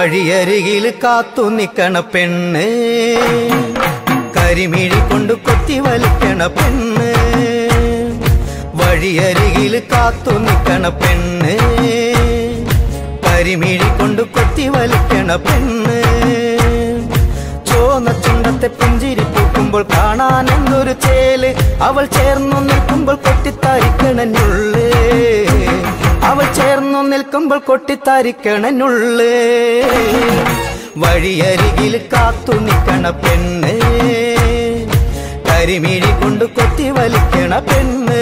വഴിയരികിൽ കാത്തു നിക്കണ പെണ്ണ് കരിമിഴി കൊണ്ട് കൊത്തി വലിക്കണ പെണ്ണ് വഴിയരികിൽ കാത്തു നിക്കണ പെണ്ണ് കരിമിഴി കൊണ്ട് കൊത്തി വലിക്കണ പെണ്ണ് ചോന്ന ചുണ്ടത്തെ പുഞ്ചിരി പൂക്കുമ്പോൾ കാണാൻ എന്തൊരു ചേല് അവൾ ചേർന്നു നിൽക്കുമ്പോൾ കൊട്ടിത്താരിക്കണനുള്ളേ അവൾ ചേർന്നു നിൽക്കുമ്പോൾ കൊട്ടിത്താരിക്കണനുള്ളേ വഴിയരികിൽ കാത്തു നിൽക്കണ പെണ്ണ് കരിമിഴി കൊണ്ട് കൊത്തി വലിക്കണ പെണ്ണ്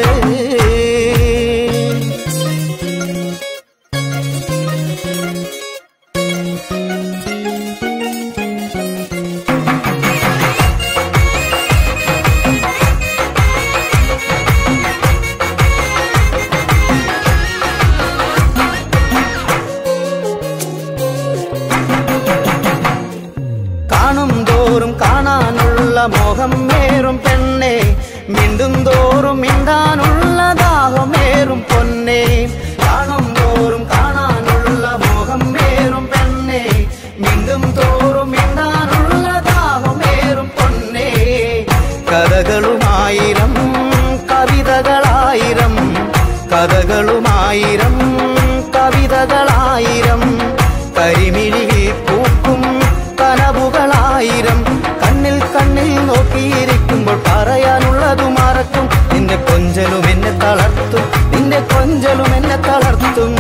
കാണും തോറും കാണാനുള്ള മോഹം മേറും പെണ്ണെ മിണ്ടും തോറും മിണ്ടാനുള്ള ദാഹമേറും പൊന്നെ കാണും തോറും കാണാനുള്ള മോഹം മേറും പെണ്ണെ മിണ്ടും തോറും മിണ്ടാനുള്ള ദാഹമേറും പൊന്നെ കഥകളുമായിരം കവിതകളായിരം കഥകളുമായിരം കവിതകളായിരം കരിമിഴിയിൽ പൂക്കും കനവുകളായിരം കണ്ണിൽ കണ്ണിൽ നോക്കിയിരിക്കുമ്പോൾ പറയാനുള്ളതു മറക്കും നിന്റെ കൊഞ്ചലും എന്നെ തളർത്തും നിന്റെ കൊഞ്ചലും എന്നെ തളർത്തും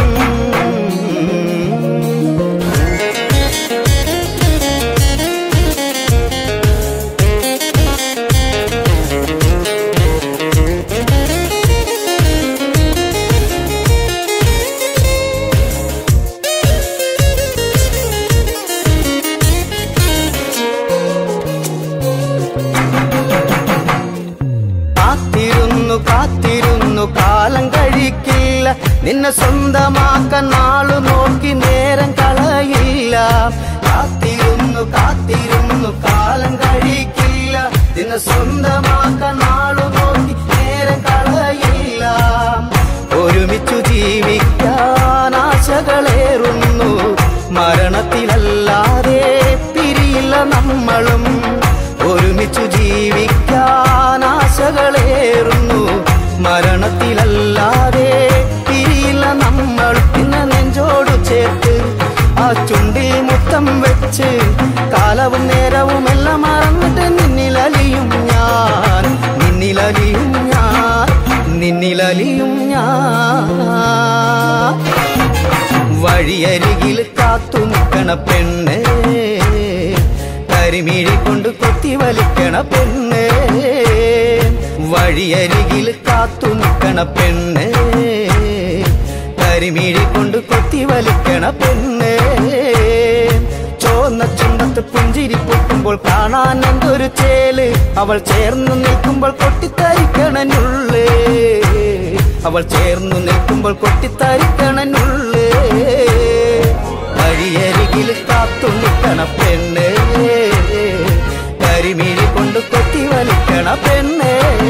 കാത്തിരുന്നു കാത്തിരുന്നു കാലം കഴിക്കില്ല നിന്നെ സ്വന്തമാക്കാൻ നാളു നോക്കി നേരം കളയില്ല കാത്തിരുന്നു കാത്തിരുന്നു കാലം കഴിക്കില്ല നിന്നെ സ്വന്തമാക്കാൻ നാളു നോക്കി നേരം കളയില്ല ഒരുമിച്ചു ജീവിക്കാൻ ആശകളേറുന്നു മരണത്തിലല്ലാതെ പിരിയില്ല നമ്മളും ഒരുമിച്ചു ജീവിക്കാൻ ആശകളേറുന്നു മരണത്തിലല്ലാതെ പിരിയില്ല നമ്മൾ പിന്നെ നെഞ്ചോടു ചേർത്ത് ആ ചുണ്ടിൽ മുത്തം വെച്ച് കാലവും നേരവും എല്ലാം മറന്നിട്ട് നിന്നിലലിയും ഞാൻ നിന്നിലലിയും ഞാൻ നിന്നിലലിയും ഞാൻ വഴിയരികിൽ കാത്തു നിൽക്കണ പെണ്ണ് കരിമിഴി കൊണ്ട് കൊത്തി വലിക്കണ പെണ്ണ് വഴിയരികിൽ കാത്തു നിൽക്കണ പെണ്ണ് കരിമിഴി കൊണ്ട് കൊത്തി വലിക്കണ പെണ്ണ് ചോന്ന ചുണ്ടത്ത് പുഞ്ചിരി പൊട്ടുമ്പോൾ കാണാൻ എന്തൊരു ചേല് അവൾ ചേർന്ന് നിൽക്കുമ്പോൾ കൊട്ടിത്തരിക്കണനുള്ളേ അവൾ ചേർന്നു നിൽക്കുമ്പോൾ കൊട്ടിത്തരിക്കണനുള്ളേ വഴിയരികിൽ കാത്തു നിൽക്കണ പെണ്ണ് കരിമിഴി കൊണ്ട് കൊത്തി വലിക്കണ പെണ്ണ്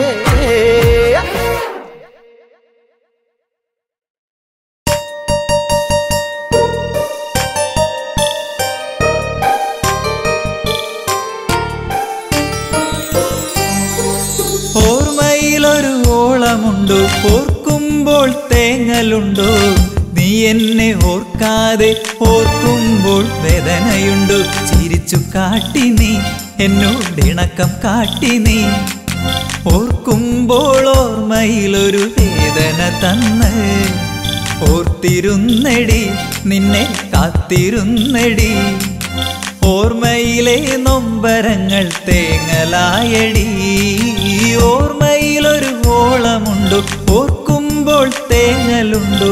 ഓർമ്മയിലൊരു ഓളമുണ്ടോ ഓർക്കുമ്പോൾ തേങ്ങലുണ്ടോ നീ എന്നെ ഓർക്കാതെ ഓർക്കുമ്പോൾ വേദനയുണ്ടോ ചിരിച്ചു കാട്ടി നീ എന്നോട് ഇണക്കം കാട്ടി നീ ഓർക്കുമ്പോൾ ഓർമ്മയിലൊരു വേദന തന്ന് ഓർത്തിരുന്നടി നിന്നെ കാത്തിരുന്നടി ഓർമ്മയിലെ നൊമ്പരങ്ങൾ തേങ്ങലായടി ഓർമ്മയിലൊരു ഓളമുണ്ടോ ഓർക്കുമ്പോൾ തേങ്ങലുണ്ടോ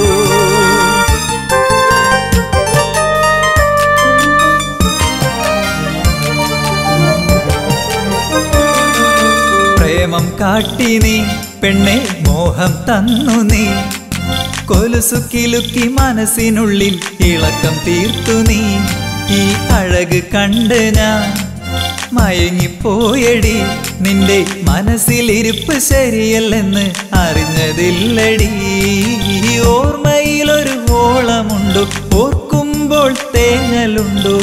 പ്രേമം കാട്ടി നീ പെണ്ണെ മോഹം തന്നു നീ കൊലുസു കിലുക്കി മനസ്സിനുള്ളിൽ ഇളക്കം തീർത്തു നീ ഈ അഴക് കണ്ട് ഞാൻ മയങ്ങിപ്പോയടി നിന്റെ മനസ്സിലിരിപ്പ് ശരിയല്ലെന്ന് അറിഞ്ഞതില്ലടി ഓർമ്മയിലൊരു ഓളമുണ്ടോ ഓർക്കുമ്പോൾ തേ തേങ്ങലുണ്ടോ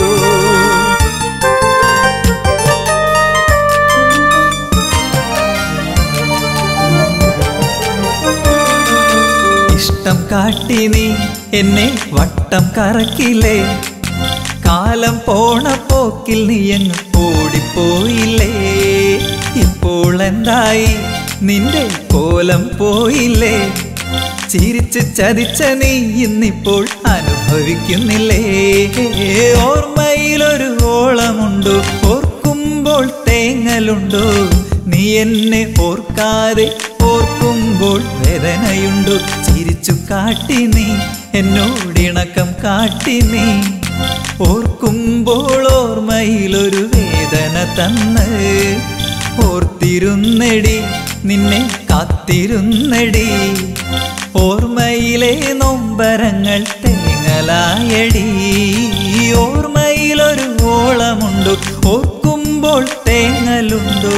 ഇഷ്ടം കാട്ടി നീ എന്നെ വട്ടം കറക്കില്ലേ കാലം പോണ പോക്കിൽ നീ അങ്ങ് ഓടിപ്പോയില്ലേ ഇപ്പോൾ എന്തായി നിന്റെ കോലം പോയില്ലേ ചിരിച്ച് ചതിച്ച നീ ഇന്നിപ്പോൾ അനുഭവിക്കുന്നില്ലേ ഓർമ്മയിലൊരു ഓളമുണ്ടോ ഓർക്കുമ്പോൾ തേങ്ങലുണ്ടോ നീ എന്നെ ഓർക്കാതെ ഓർക്കുമ്പോൾ വേദനയുണ്ടോ ചിരിച്ചു കാട്ടി നീ എന്നോടിണക്കം കാട്ടി നീ ഓർക്കുമ്പോൾ ഓർമ്മയിലൊരു വേദന തന്ന് ഓർത്തിരുന്നടി നിന്നെ കാത്തിരുന്നടി ഓർമ്മയിലെ നൊമ്പരങ്ങൾ തേങ്ങലായടി ഓർമ്മയിലൊരു ഓളമുണ്ടോ ഓർക്കുമ്പോൾ തേങ്ങലുണ്ടോ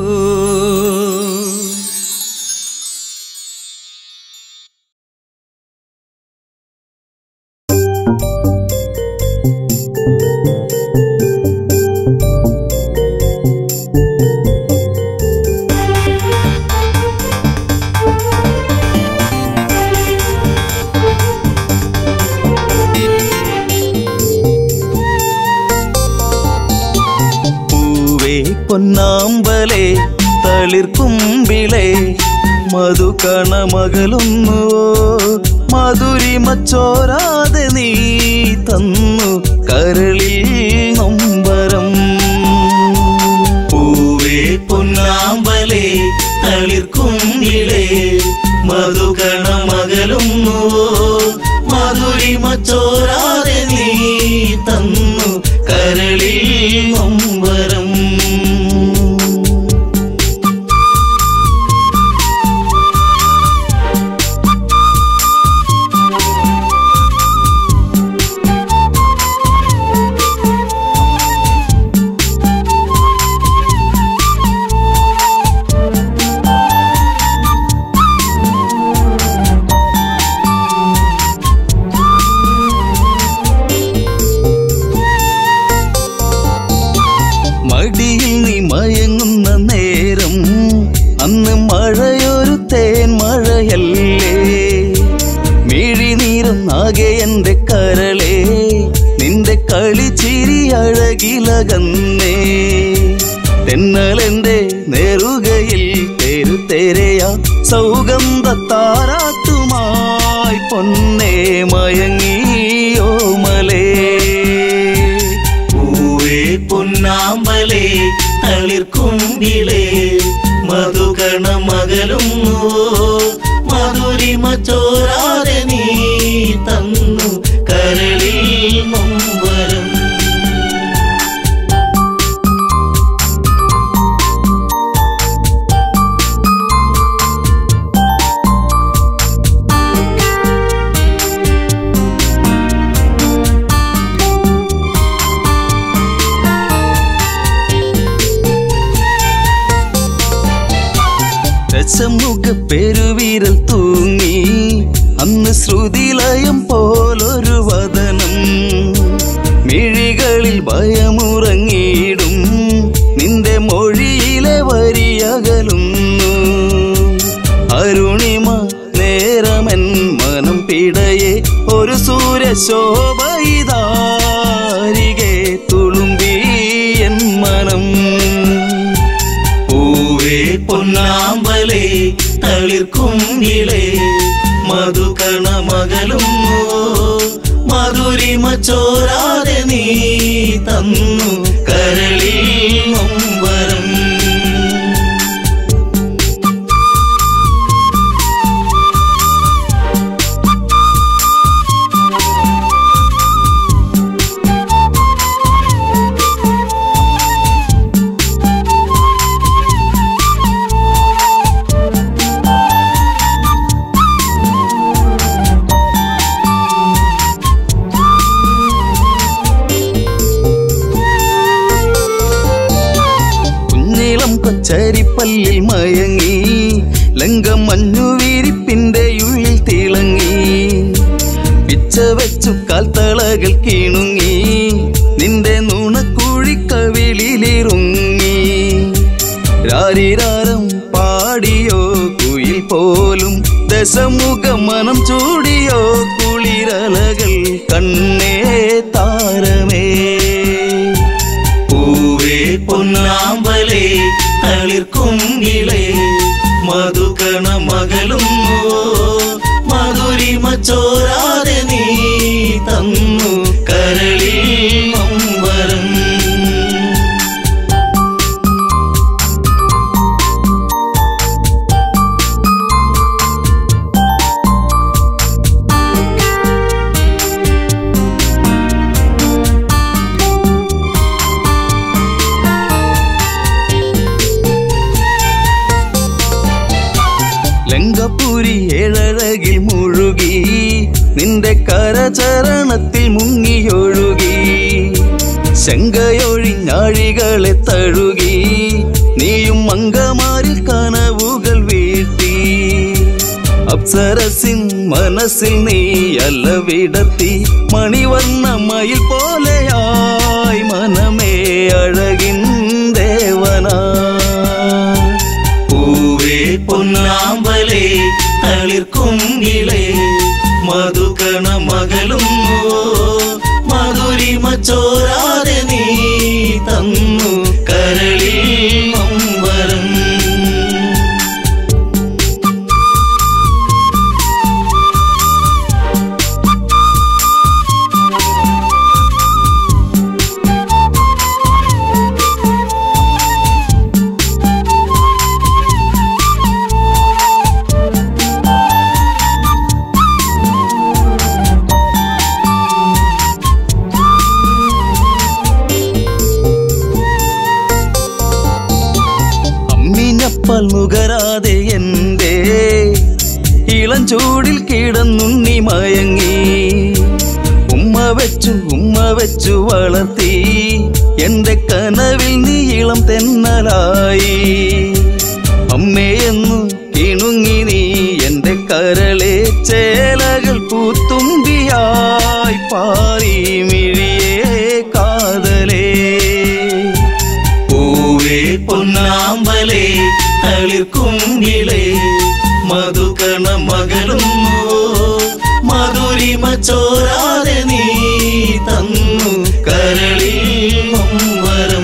പൂവേ പൊന്നാമ്പലേ തളിർക്കുമ്പിളേ മധുകണമകലുന്നുവോ മധുരിമച്ചോരാതെ നീ തന്നു കരളിൽ നൊമ്പരം പൂവേ പൊന്നാമ്പലേ തളിർക്കുമ്പിളേ മധുകണമകലുന്നുവോ മധുരിമച്ചോരാതെ നീ തന്നു കരളിൽ നൊമ്പരം മടിയിൽ നീ മയങ്ങുന്ന നേരം അന്ന് മഴയൊരു തേൻ മഴയല്ലേ മിഴിനീരുന്നാകെ എന്റെ കരളെ നിന്റെ കളിച്ചിരി അഴകിലകന്നേ തെന്നലെന്റെ നേറുകയിൽ തെരുതെരയ സൗഗന്ധ താരാട്ടുമായി പൊന്നേ മയങ്ങിയോ മലേ പൂവേ പൊന്നാമ്പലേ തളിർക്കുമ്പിളേ മധുകണമകലും മധുരിമ ചോരാതെ നീ തന്നു കരളിൽ നൊമ്പരം രസമുഖ പെരുവിരൽ തൂങ്ങി അന്ന് ശ്രുതിലയം പോലൊരു വദനം മിഴികളിൽ ഭയമുറങ്ങിയിടും നിന്റെ മൊഴിയിലെ വരിയകലുന്നു അരുണിമ നേരമൻ മനം പിടയെ ഒരു സൂര്യശോഭയിതാരികെ തുളുമ്പി എൻ മനം പൂവേ പൊന്നാമ്പലേ തളിർക്കുങ്കിളേ മധുകണമകലും മധുരിമ ചോരാതെ നീ തന്നു കരളിൽ നൊമ്പരം കുഞ്ഞിളം കൊച്ചരിപ്പല്ലിൽ മയങ്ങി ലങ്കം മഞ്ഞു വിരിപ്പിന്റെ ഉള്ളിൽ തിളങ്ങി പിച്ച വെച്ചു കാൽത്തളകൾ കിണുങ്ങി നിന്റെ നുണക്കുഴിക്കവിളിലിറുങ്ങി രാരിരാരം പാടിയോ കുയിൽ പോലും ദശമുഖ മനം ചൂടിയോ കുളിരലകൾ കണ്ണേ താരമേ പൂവേ പൊന്നാമ്പലേ തളിർക്കുങ്കിളേ മധുകണ മകളും മധുരിമ ചോരാതെ നീ തന്നു കരളിൽ നൊമ്പരം ലങ്കപുരി ഏഴഴകിൽ മുഴുകി നിന്റെ കരചരണത്തിൽ മുങ്ങിയൊഴുകി ശങ്കയൊഴിഞ്ഞാഴികളെ തഴുകി നീയും മങ്കമാരിൽ കനവുകൾ വീഴ്ത്തി അപ്സരസിൻ മനസ്സിൽ നീ അല്ല വിടത്തി മണിവർണ്ണ മയിൽ പോലെയായി മനമേ അഴകിൻ ദേവനാ പൂവേ പൊന്നാമ്പലേ തളിർക്കുങ്കിളേ മധുകണ മകളും മധുരിമ ചോരാതെ നീ തന്നു കരളിൽ നൊമ്പരം അമ്മിഞ്ഞപ്പൽ നുകരാതെ എന്റെ ഇളം ചൂടിൽ കിടന്നുണ്ണി മയങ്ങി ഉമ്മ വെച്ചു ഉമ്മ വെച്ചു വളർത്തി എന്റെ കനവിൽ നീ ഇളം തെന്നലായി അമ്മയെന്നു കിണുങ്ങി നീ എന്റെ കരളെ ചേലകൾ പൂത്തുമ്പിയായി പാറി മിഴിയേ കാതലേ പൂവേ പൊന്നാമ്പലേ തളിർക്കുങ്കിളേ മധുകണ മകളും മധുരിമ ചോരാതെ നീ തന്നു കരളിൽ നൊമ്പരം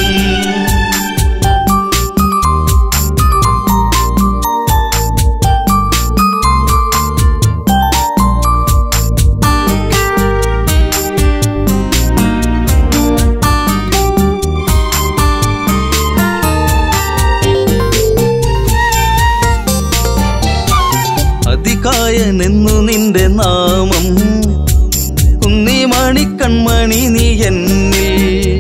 അതികായനെന്നു നിന്റെ നാമം കുന്നി മണിക്കൺമണി നീ എന്നിൽ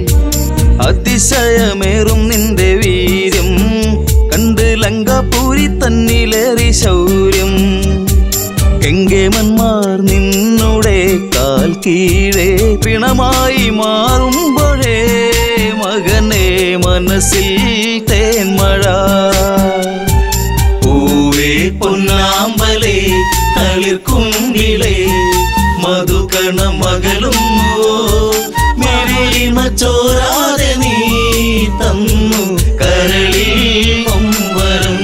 അതിശയമേറും നിന്റെ വീര്യം കണ്ട് ലങ്കാപൂരി തന്നിലേറി ശൗര്യം കെങ്കേമന്മാർ നിന്നുടെ കാൽ കീഴേ പിണമായി മാറുമ്പോഴേ മകനെ മനസ്സിൽ തേന്മഴ പൂവേ പൊന്നാമ്പലേ തളിർക്കുങ്കിളേ മധുകണ മകളും മെറിമ ചോരാതെ നീ തന്നു കരളിൽ നൊമ്പരം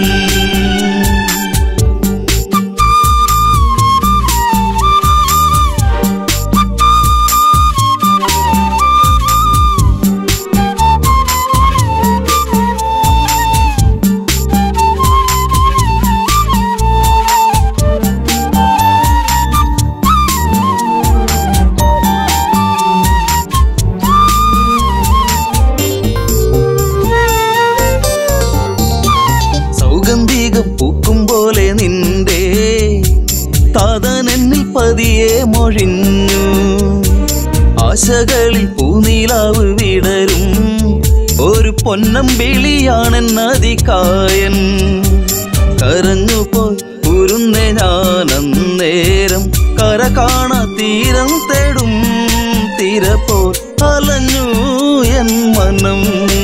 സൗഗന്ധികം പൂക്കും പോലെ നിന്റെ താതനെന്നിൽ പതിയെ മൊഴിഞ്ഞു ആശകളിൽ പൂനീലാവ് വിടരും ഒരു പൊന്നമ്പിളിയാണെന്നതികായൻ കരഞ്ഞു പോയി ഉരുന്നെ ഞാനന്നേരം കര കാണാ തീരം തേടും തീര പോ അലഞ്ഞു എൻ മനം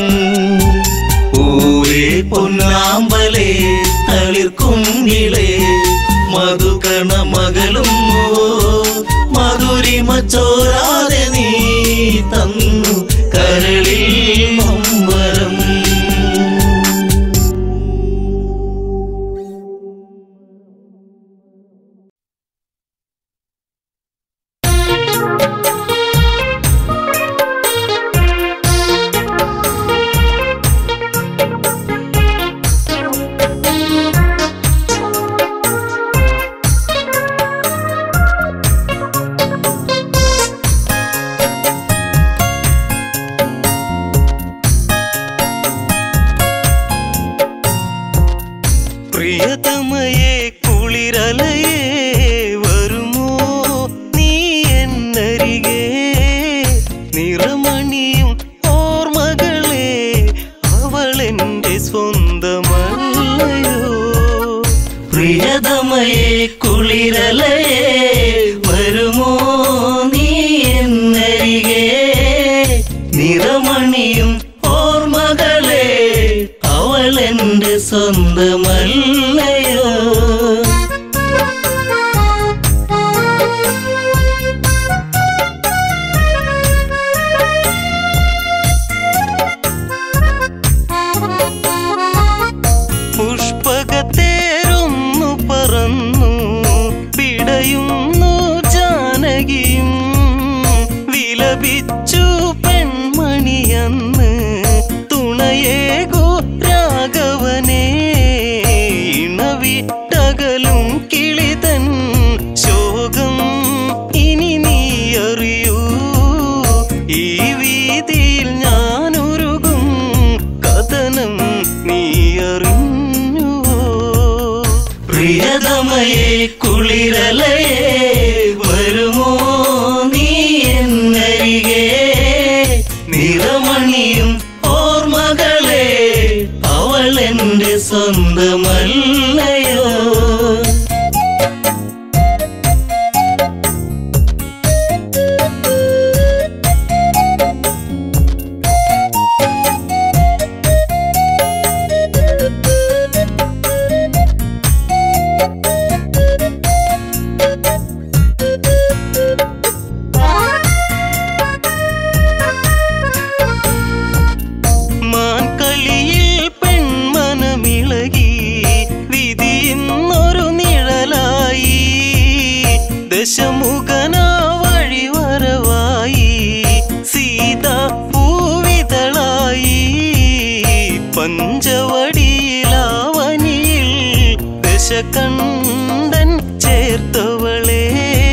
പൂവേ പൊന്നാമ്പലേ തളിർക്കുങ്കിളേ മധുകണ മകളും മധുരിമ ചോ ലഭിച്ചു പെൺമണിയന്ന് തുണയേകു രാഘവനെ ഇണവിട്ടകലും കിളിതൻ ശോകം ഇനി നീ അറിയൂ ഈ വീതിയിൽ ഞാനൊരുകും കഥനം നീ അറിഞ്ഞുവോ പ്രിയതമയെ കുളിരലയെ വരുമോ നീ എന്നരികെ നിറമണിയും ഓർമ്മകളെ അവൾ എന്റെ സ്വന്തമല്ലയോ മാൻകളിയിൽ പെൺമനമിളകി വിധിയുന്നൊരു നിഴലായി ദശമുഖന വഴിവരവായി സീത പൂവിതളായി പഞ്ചവടിയിലാവനിയിൽ ദശകണ്ഠൻ ചേർത്തവളെ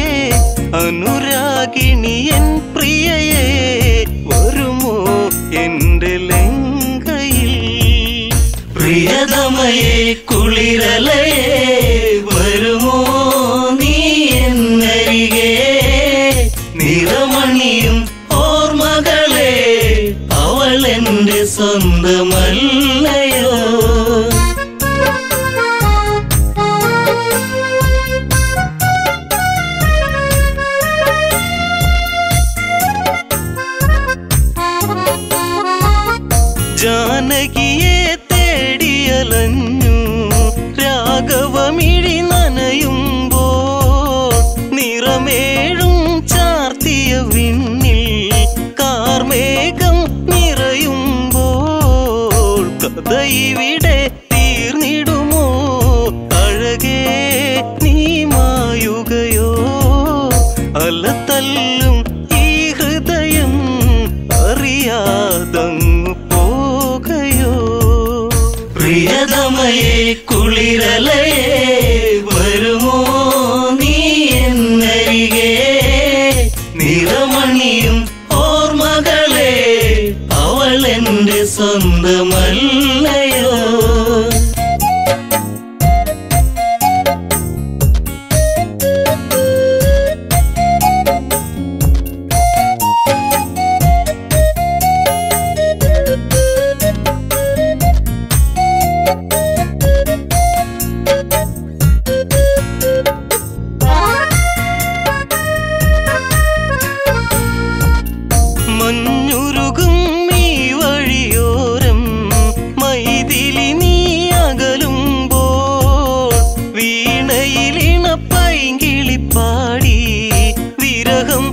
അനുരാഗിണിയൻ പ്രിയയെ വരുമോ എന്റെ ലങ്കയിൽ പ്രിയതമയെ കുളിരലയെ വരുമോ നീ എന്നരികെ നിറമണിയും ഓർമ്മകളെ അവൾ എന്റെ സ്വന്തമല്ലയോ ജാനകിയെ തേടിയലഞ്ഞു രാഘവമിഴി നനയുമ്പോ നിറമേഴും ചാർത്തിയ വിണ്ണിൽ കാർമേഘം നിറയുമ്പോൾ കഥ ഇവിടെ തീർന്നിടുമോ അഴകേ നീ മായുകയോ അലത്തല്ലും ഈ ഹൃദയം അറിയാതങ്ങു പോകയോ പ്രിയതമയെ കുളിരലയെ വരുമോ നീ എന്നരികെ നിറമണിയും ഓർമ്മകളെ അവൾ എന്റെ സ്വന്തമല്ലയോ മഞ്ഞുരുകും ഈ വഴിയോരം മൈതിലി നീ അകലുമ്പോൾ വീണയിലിണ പൈങ്കിളിപ്പാടി വിരഹം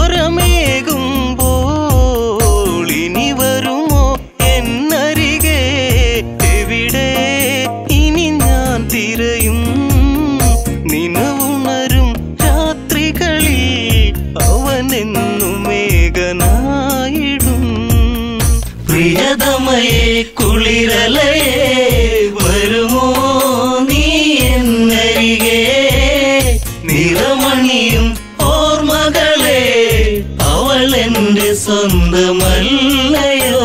സ്വരമേകുമ്പോൾ ഇനി വരുമോ എന്നരികെ എവിടെ ഇനി ഞാൻ തിരയും നിനവുണരും രാത്രികളിൽ അവനെന്നു മേഘനായിടും പ്രിയതമയെ കുളിരലയെ വരുമോ നീ എന്നരികെ നിറമണിയും ഓർമ്മകളെ അവൾ എന്റെ സ്വന്തമല്ലയോ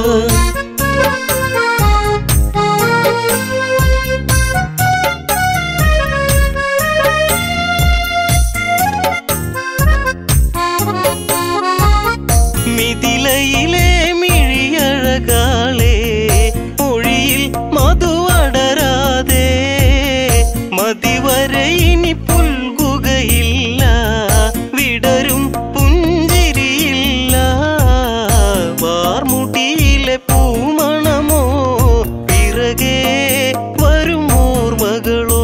മിഥിലയിലെ മിഴിയഴകാളെ മൊഴിയിൽ മധുവടരാതെ മതിവരെ ഇനി പുൽകുകയില്ല വിടരും പുഞ്ചിരിയില്ല വാർമുടിയിലെ പൂമണമോ പിറകെ വരുമോർമകളോ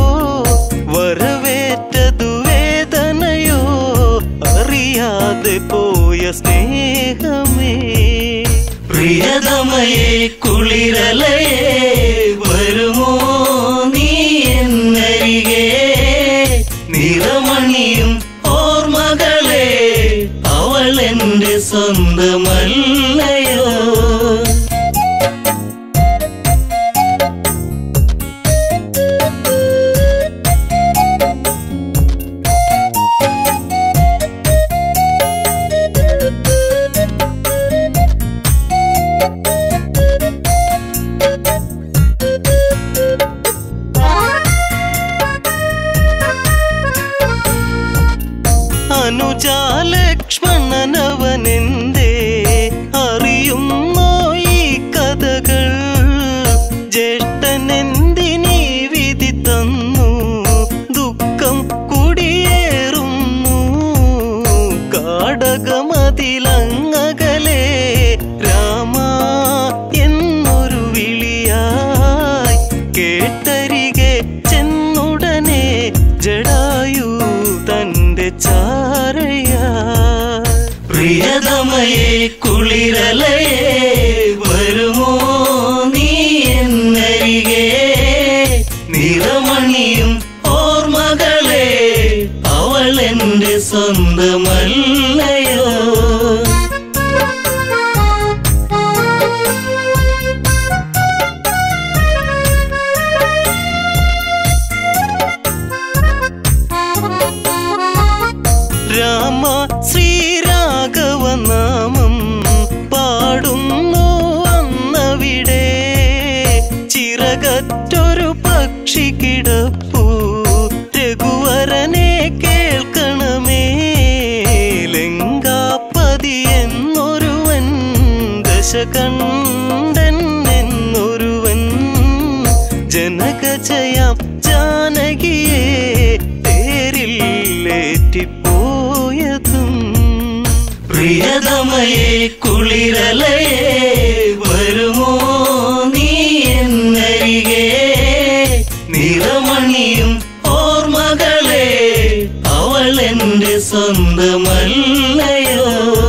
വരവേറ്റതു വേദനയോ അറിയാതെ പോയ സ്നേഹമേ പ്രിയതമയെ കുളിരലയെ വരുമോ നീ എന്നരികെ നിറമണിയും ഓർമ്മകളെ അവൾ എന്റെ അനുജാലക്ഷ്മണനവനെന്തേ അറിയുന്നോ ഈ കഥകൾ ജ്യേഷ്ഠനെന്തിനീ വിധി തന്നു ദുഃഖം കുടിയേറുന്നു കാടകമതിലങ്ങകലെ രാമ എന്നൊരു വിളിയായി കേട്ടരികെ ചെന്നുടനെ ജടായു തന്റെ ചാരയ പ്രിയതമയെ കുളിരലയെ വരുമോ നീ എന്നരികെ നിറമണിയും ഓർമ്മകളെ അവൾ എന്റെ സ്വന്തമല്ലയോ രാമ ശ്രീരാഘവ നാമം പാടുന്നു അന്നവിടെ ചിറകറ്റൊരു പക്ഷി കിടപ്പു രഘുവരനെ കേൾക്കണമേ ലങ്കാപ്പതി എന്നൊരുവൻ ദശകണ്ഠൻ എന്നൊരുവൻ ജനകജയാം ജാനകിയെ തേരില്ലേറ്റിപ്പോയതും പ്രിയതമയെ കുളിരലയെ വരുമോ നീ എന്നരികെ നിറമണിയും ഓർമ്മകളെ അവൾ എന്റെ സ്വന്തമല്ലയോ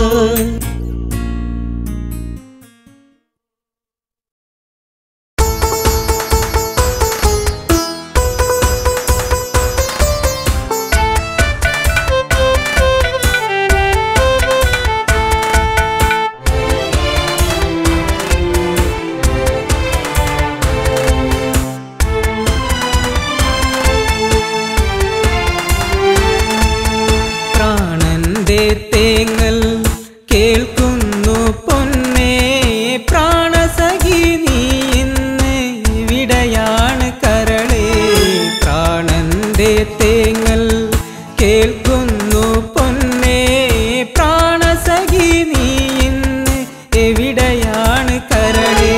പ്രാണന്റെ തേങ്ങൽ കേൾക്കുന്നു പൊന്നേ പ്രാണസഖി നീ ഇന്ന് ഇവിടെയാണ് കരളേ പ്രാണന്റെ തേങ്ങൽ കേൾക്കുന്നു പൊന്നേ പ്രാണസഖി നീ ഇന്ന് എവിടെയാണ് കരളേ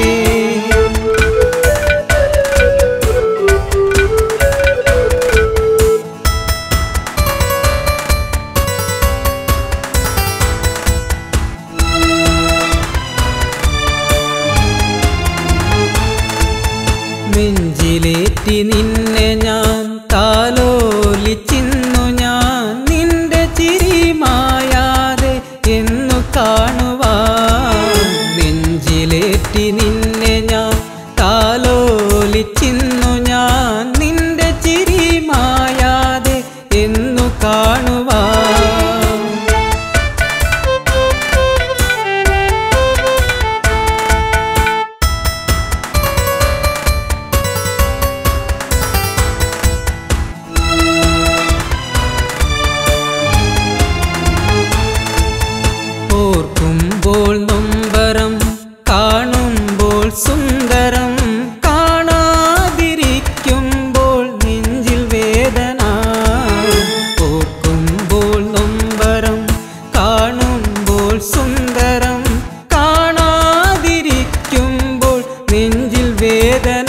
നെഞ്ചിലേറ്റി നിന്നെ ഞാൻ താലോലിച്ചിന്നു ഞാൻ നിന്റെ ചിരി മായാതെ എന്നു കാണുവാൻ നെഞ്ചിലേറ്റി നിന്നെ ഞാൻ താലോലിച്ചിന്നു ഞാൻ നിന്റെ ചിരി മായാതെ എന്നു കാണുവാൻ ഓർക്കുമ്പോൾ നൊമ്പരം കാണുമ്പോൾ സുന്ദരം കാണാതിരിക്കുമ്പോൾ നെഞ്ചിൽ വേദന ഓർക്കുമ്പോൾ നൊമ്പരം കാണുമ്പോൾ സുന്ദരം കാണാതിരിക്കുമ്പോൾ നെഞ്ചിൽ വേദന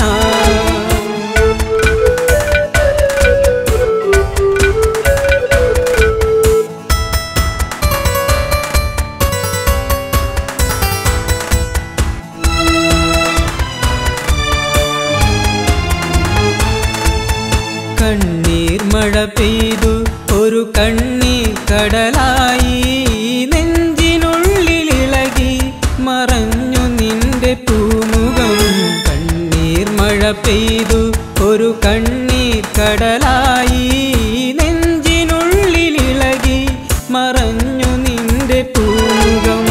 കണ്ണീർ മഴ പെയ്തു ഒരു കണ്ണീർ കടലായി നെഞ്ചിനുള്ളിലിളകി മറഞ്ഞു നിന്റെ പൂമുഖം കണ്ണീർ മഴ പെയ്തു ഒരു കണ്ണീർ കടലായി നെഞ്ചിനുള്ളിലിളകി മറഞ്ഞു നിന്റെ പൂമുഖം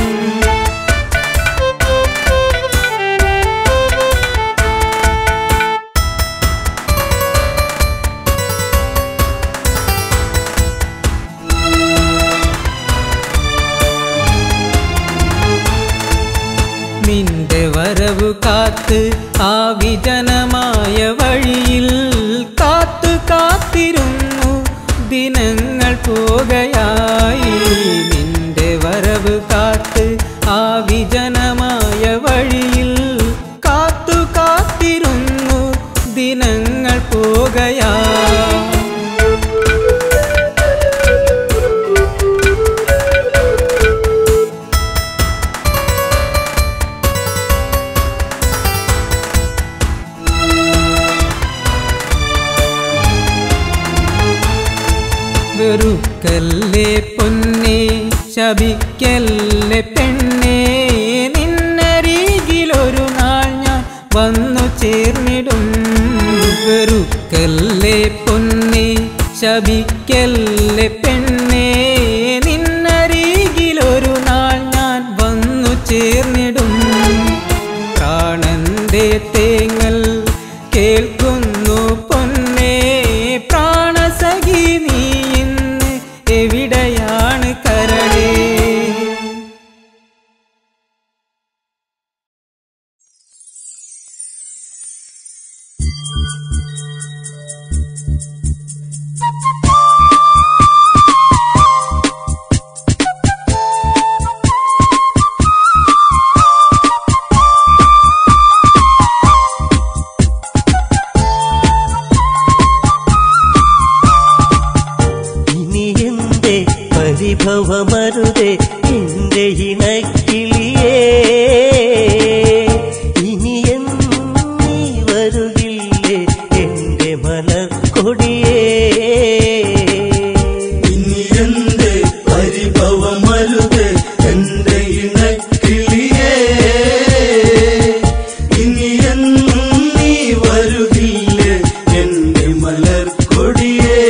നിന്റെ വരവു കാത്ത് ആ വിജനമായ വഴിയിൽ കാത്തു കാത്തിരുന്നു ദിനങ്ങൾ പോകയായി ശപിക്കല്ലേ പൊന്നെ ശപിക്കല്ലേ പെണ്ണേ നിന്നരികിലൊരു നാൾ ഞാൻ വന്നു ചേർന്നിടും വെറുക്കല്ലേ പൊന്നെ ശപിക്കല്ലേ പെണ്ണേ നിന്നരികിലൊരു നാൾ ഞാൻ വന്നു ചേർന്നിടും പ്രാണന്റെ തേങ്ങൽ കേൾക്കുന്നു പൊന്നേ പ്രാണസഖി നീ ഇന്ന് എവിടെയാണ് കരളേ ഇനി എന്റെ പരിഭവമരുതേ എന്റെ ഇണക്കിളിയേ ഇനി എന്നീ വരുകില്ലേ എന്റെ മലർക്കൊടിയേ ഇനി എന്റെ പരിഭവമരുത് എന്റെ ഇണക്കിളിയേ ഇനി എന്നും നീ വരുകില്ലേ എന്റെ മലർക്കൊടിയേ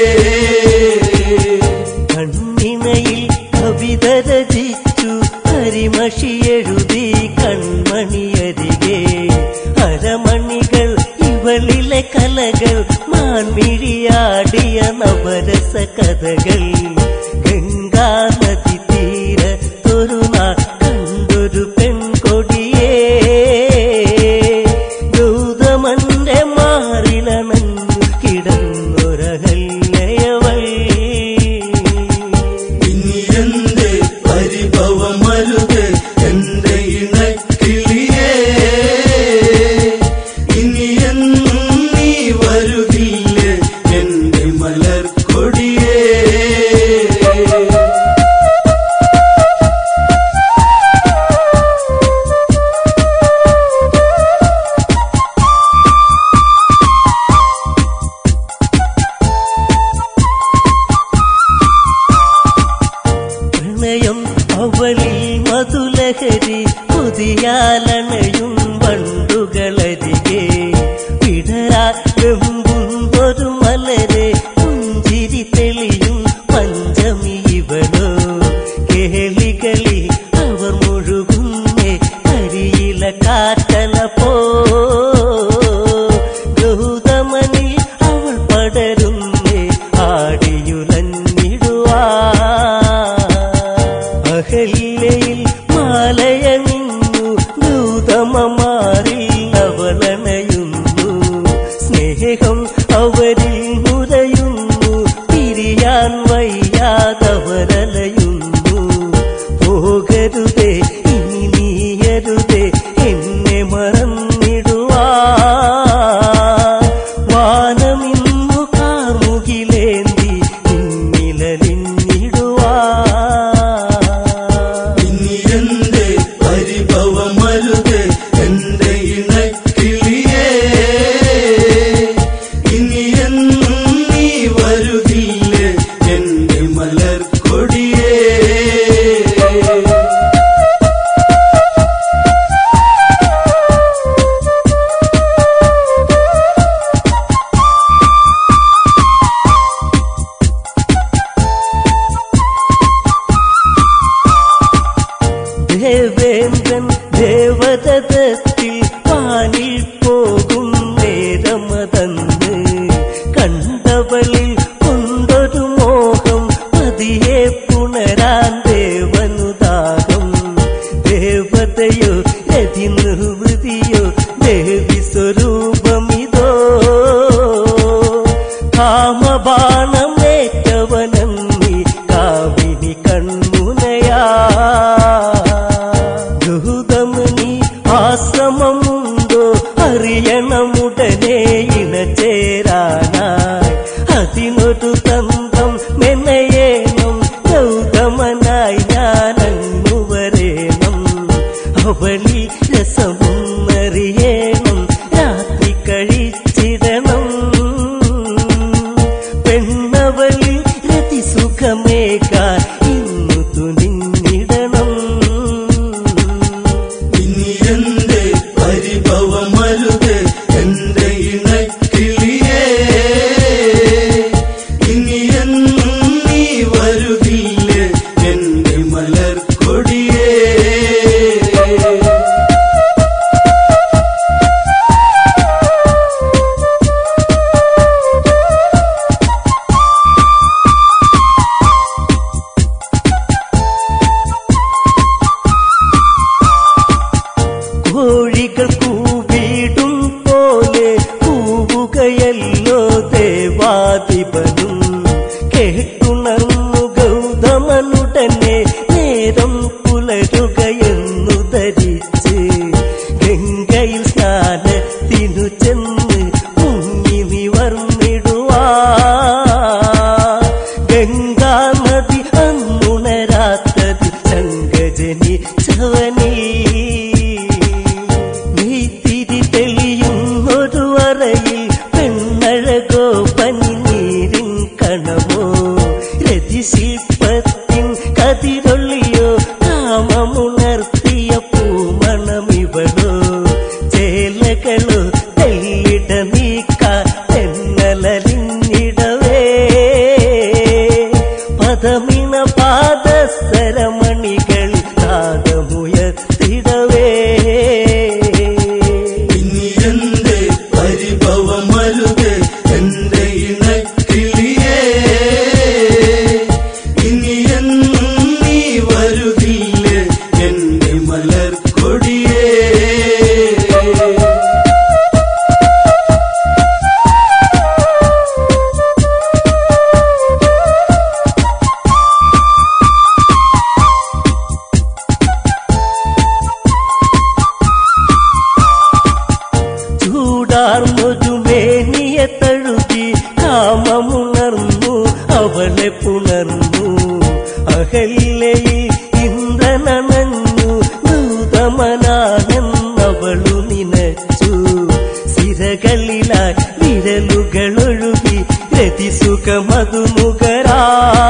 കണ്ണിണയിൽ കവിത രചിച്ചു കരിമഷി എഴുതി കൺമണിയരികെ അരമണികൾ ഇവളിലെ കലകൾ മാൻമിഴിയാടിയ നവരസ കഥകൾ ഗംഗാ നദി തീരത്തൊരു നാൾ കണ്ടൊരു പെൺകൊടിയേ ഗൗതമന്റെ മാറിലണഞ്ഞു കിടന്നൊരഹല്യവൾ ഇനി എന്റെ പരിഭവമരുത് എന്റെ ഇണക്കിളിയേ ഇനി എന്നും നീ വരുകില്ലേ എന്റെ മലർക്കൊടിയേ പ്രണയം അവളിൽ മധുലഹരി പുതിയാലണയും വണ്ടുകളരികെ വിടരാ വെമ്പുന്നൊരു മലരെ പുഞ്ചിരി തെളിയും പഞ്ചമി ഇവളോ കേളികളി അവർ മുഴുകുന്നേ കരിയില കാറ്റല പോ ഗൗതമനിൽ അവൾ പടരുന്നേ ആടിയുലഞ്ഞിടുവാ അഹല്യയിൽ മാലയണിഞ്ഞു ഗൗതമമാരിൽ അവളണയുന്നു സ്നേഹം അവരിൽ മുരയുന്നു പിരിയാൻ വയ്യാതവരലയുന്നു പോകരുതേ ഇനി നീയരുതേ എന്നെ മറന്നിടുവാ വാനമിന്നു കാർമുകിലേന്തി നിന്നിലലിഞ്ഞിടുവാ ഇനി എന്റെ പരിഭവമരുത് എന്റെ ഇണക്കിളിയേ ഇനി എന്നും നീ വരുകില്ലേ എന്റെ മലർക്കൊടിയേ ദേവേന്ദ്രൻ ദേവതത്തിൽ പാനിൽ പോകും നേരമതന്ന് കണ്ടവളിൽ കൊണ്ടൊരു മോഹം പതിയെ പുണരാൻ ദേവനുദാഹം ദേവതയോ രതി നിർവൃതിയോ ദേവി സ്വരൂപമിതോ കാമബാണമേറ്റവനന്നി കാവിനി കൺമുനയാ ഗൗതമനി ആശ്രമമുണ്ടോ അറിയണമുടനെ ഇണചേരാനായി അതിനൊരു തന്ത്രം മെനയേണം ഗൗതമനായി അറിയാത്തത് ശങ്കജനി ചവനീ നെയ്ത്തിരി തെളിയുന്നൊരു അറയിൽ പെണ്ണഴകോ പനിനീരിൻ കണമോ രതിശില്പത്തിൻ കതിരൊള്ളിയോ കാമമുണർത്തിയ പൂമണമിവളോ ചേലകളോ തെല്ലിട നീക്ക തെന്നലിഞ്ഞിടവേ പദമിണ പാദസരമണികൾ നാദമുയർത്തിടവേ ഇനി എന്റെ പരിഭവമരുത് എന്റെ ഇണക്കിളിയേ ഇനി എന്നും നീ വരുകില്ലേ എന്റെ മലർക്കൊടിയേ ചൂടാർന്നൊരു മേനിയെ തഴുകി കാമമുണർന്നു അവളെ പുണർന്നു അഹല്യയിൽ ഇന്ദ്രനണഞ്ഞു ദൂതമനാണെന്നവളു നിനച്ചു സിരകളിലായി വിരലുകളൊഴുകി രതിസുഖമതുമുഖരാ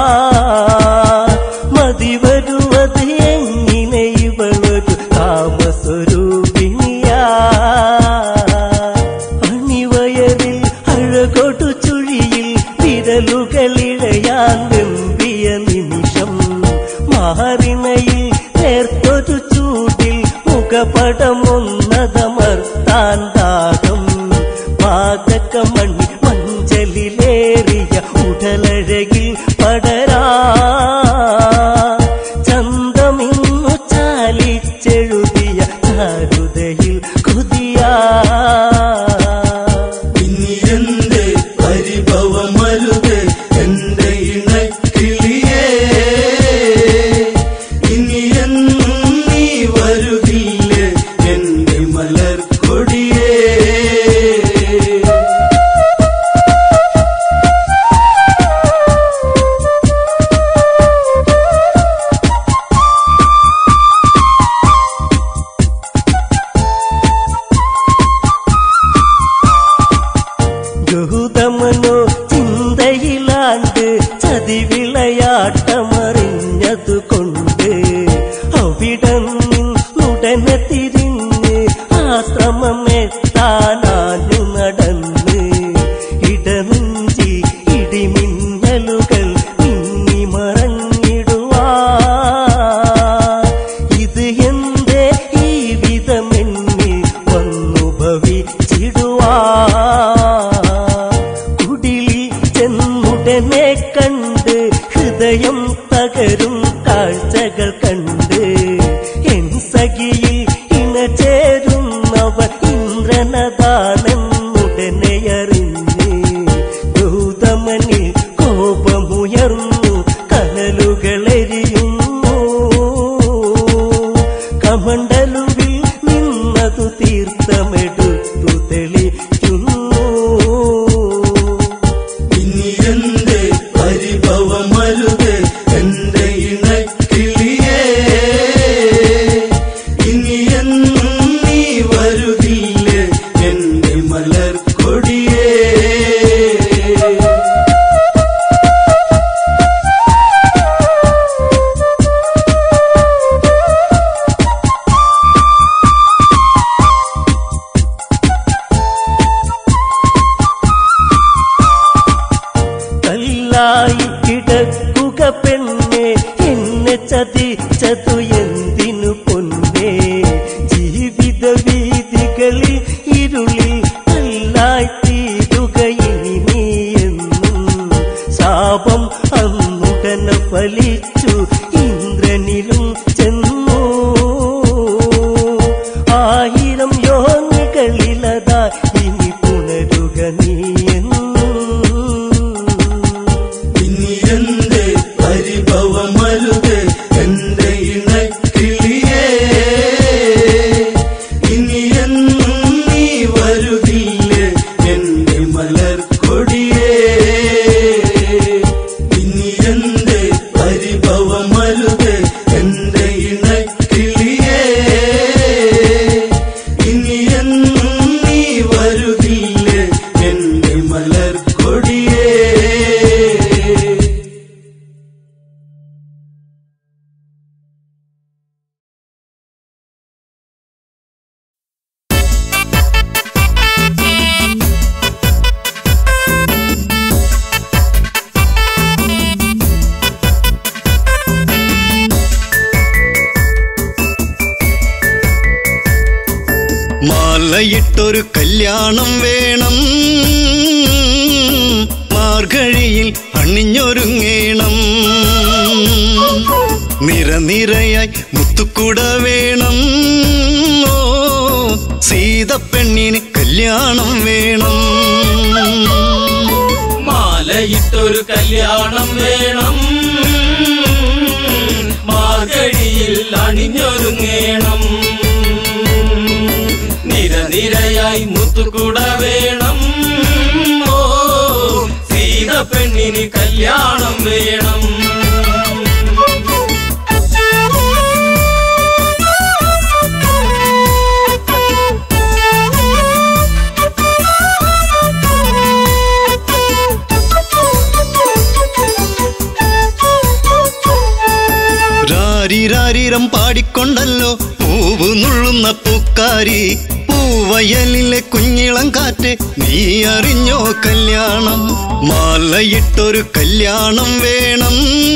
മതിവരുവത് എങ്ങനെ ഇവളൊരു കാമസ്വരൂപിണിയാ അണിവയറിൽ അഴകൊടു ചുഴിയിൽ വിരലുകളിഴയാൻ വെമ്പിയ നിമിഷം മാറിണയിൽ നേർത്തൊരു ചൂടിൽ മുഖപടമൊന്നതമർത്താൻ ദാഹം പാതകമണി മഞ്ചലിലേറിയ ഉടലഴകിൽ പടരാ ചന്തമിന്നു ചാലിച്ചെഴുതിയ ചാരുതയിൽ കുതിയാ ഇനി എന്റെ പരിഭവമരുത് എന്റെ ഇണക്കിളിയേ ഇനി എന്നും നീ വരുകില്ലേ എന്റെ മലർക്കൊടിയേ ഗൗതമനോ ചിന്തയിലാണ്ട് ചതിവിളയാട്ടമറിഞ്ഞതു കൊണ്ട് അവിടന്നുടനെ തിരിഞ്ഞ് ആശ്രമമെത്താനാനു നടന്ന് ഇടനെഞ്ചി ഇടിമിന്നലുകൾ മിന്നി മറഞ്ഞിടുവാ ഇത് എന്റെ ഈ വിധമെന്നിൽ വന്നു ഭവിച്ചിടുവാ കുടിലിൽ ചെന്നുടനെ കണ്ട് ഹൃദയം തകരും കാഴ്ചകൾ കണ്ട് എൻ സഖിയിൽ ഇണചേരുന്നവർ ഇന്ദ്രനദാനെന്നുടനെ അറിഞ്ഞ് ഗൗതമനിൽ കോപമുയർന്നു കനലുകളെരിയുന്നു കമണ്ടലുവിൽ നിന്നതു തീർത്ഥമെടുത്തു തെളിക്കുന്നു ഇനി എന്റെ പരിഭവമരുത് എന്റെ ഇണക്കിളിയേ ഇനി എന്നും നീ വരുകില്ലേ എന്റെ മലർക്കൊടിയേ കല്ലായി കിടക്കുക പെണ്ണെ എന്നെ ചതിച്ചതു എന്തിനു പൊന്നെ ജീവിത വീതികളിൽ ഇരുളിൽ കല്ലായി തീരുക ഇനി നീ എന്നും ശാപം അന്നുടനെ ഫലിച്ചു ഇന്ദ്രനിലും ചെന്നു ആയിരം യോനികളിലതാ ഇനി പുണരുക നീ എന്നും ഇനി എന്റെ പരിഭവമരുത് എന്റെ ഇണക്കിളിയേ ഇനി എന്നും നീ വരുകില്ലേ എന്റെ മലർക്കൊടിയേ ഇനി എന്റെ പരിഭവമരുത് മാലയിട്ടൊരു കല്യാണം വേണം മാർഗഴിയിൽ അണിഞ്ഞൊരുങ്ങേണം നിരനിരയായി മുത്തുക്കുട വേണം ഓ സീതപ്പെണ്ണിന് കല്യാണം വേണം മാലയിട്ടൊരു കല്യാണം വേണം മാർഗഴിയിൽ അണിഞ്ഞൊരുങ്ങേണം നിരനിരയായി മുത്തുകൂട വേണം ഓ സീത പെണ്ണിന് കല്യാണം വേണം രാരിരാരിരം പാടിക്കൊണ്ടല്ലോ പൂവ് നുള്ളുന്ന പൂക്കാരി പൂവയലിലെ കുഞ്ഞിളം കാറ്റ് നീ അറിഞ്ഞോ കല്യാണം മാലയിട്ടൊരു കല്യാണം വേണം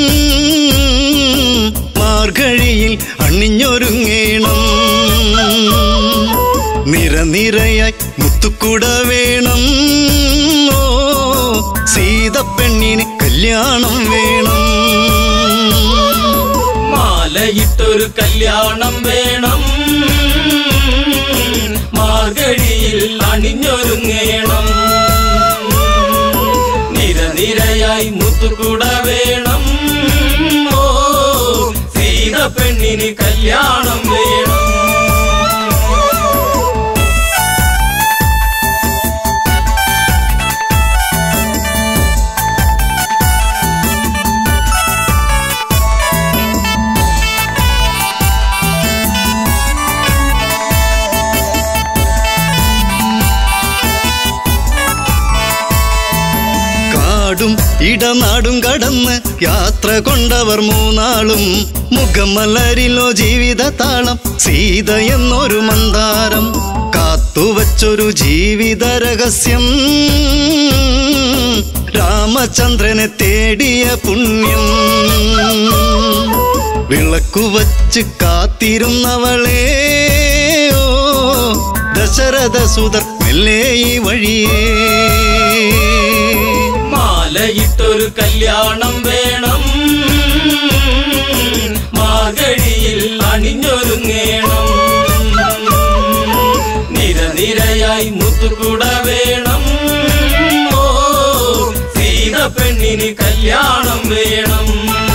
മാർഗഴിയിൽ അണിഞ്ഞൊരുങ്ങേണം നിരനിരയായി മുത്തുക്കുട വേണം ഓ സീതപ്പെണ്ണിന് കല്യാണം വേണം മാലയിട്ടൊരു കല്യാണം വേണം മാർഗഴിയിൽ അണിഞ്ഞൊരുങ്ങേണം നിരനിരയായി മുത്തുകൂട വേണം ഓ സീത പെണ്ണിന് കല്യാണം വേണം കാടും ഇടനാടും കടന്ന് യാത്ര കൊണ്ടവർ മൂന്നാളും മുഖമലരിലോ ജീവിത താളം സീത എന്നൊരു മന്ദാരം കാത്തുവച്ചൊരു ജീവിത രഹസ്യം രാമചന്ദ്രനെ തേടിയ പുണ്യം വിളക്കുവച്ച് കാത്തിരുന്നവളേ ഓ ദശരഥ സുതർ മെല്ലെ ഈ വഴിയേ മാലയിട്ടൊരു കല്യാണം വേണം മാർഗഴിയിൽ അണിഞ്ഞൊരുങ്ങേണം നിരനിരയായി മുത്തുകൂട വേണം ഓ സീത പെണ്ണിന് കല്യാണം വേണം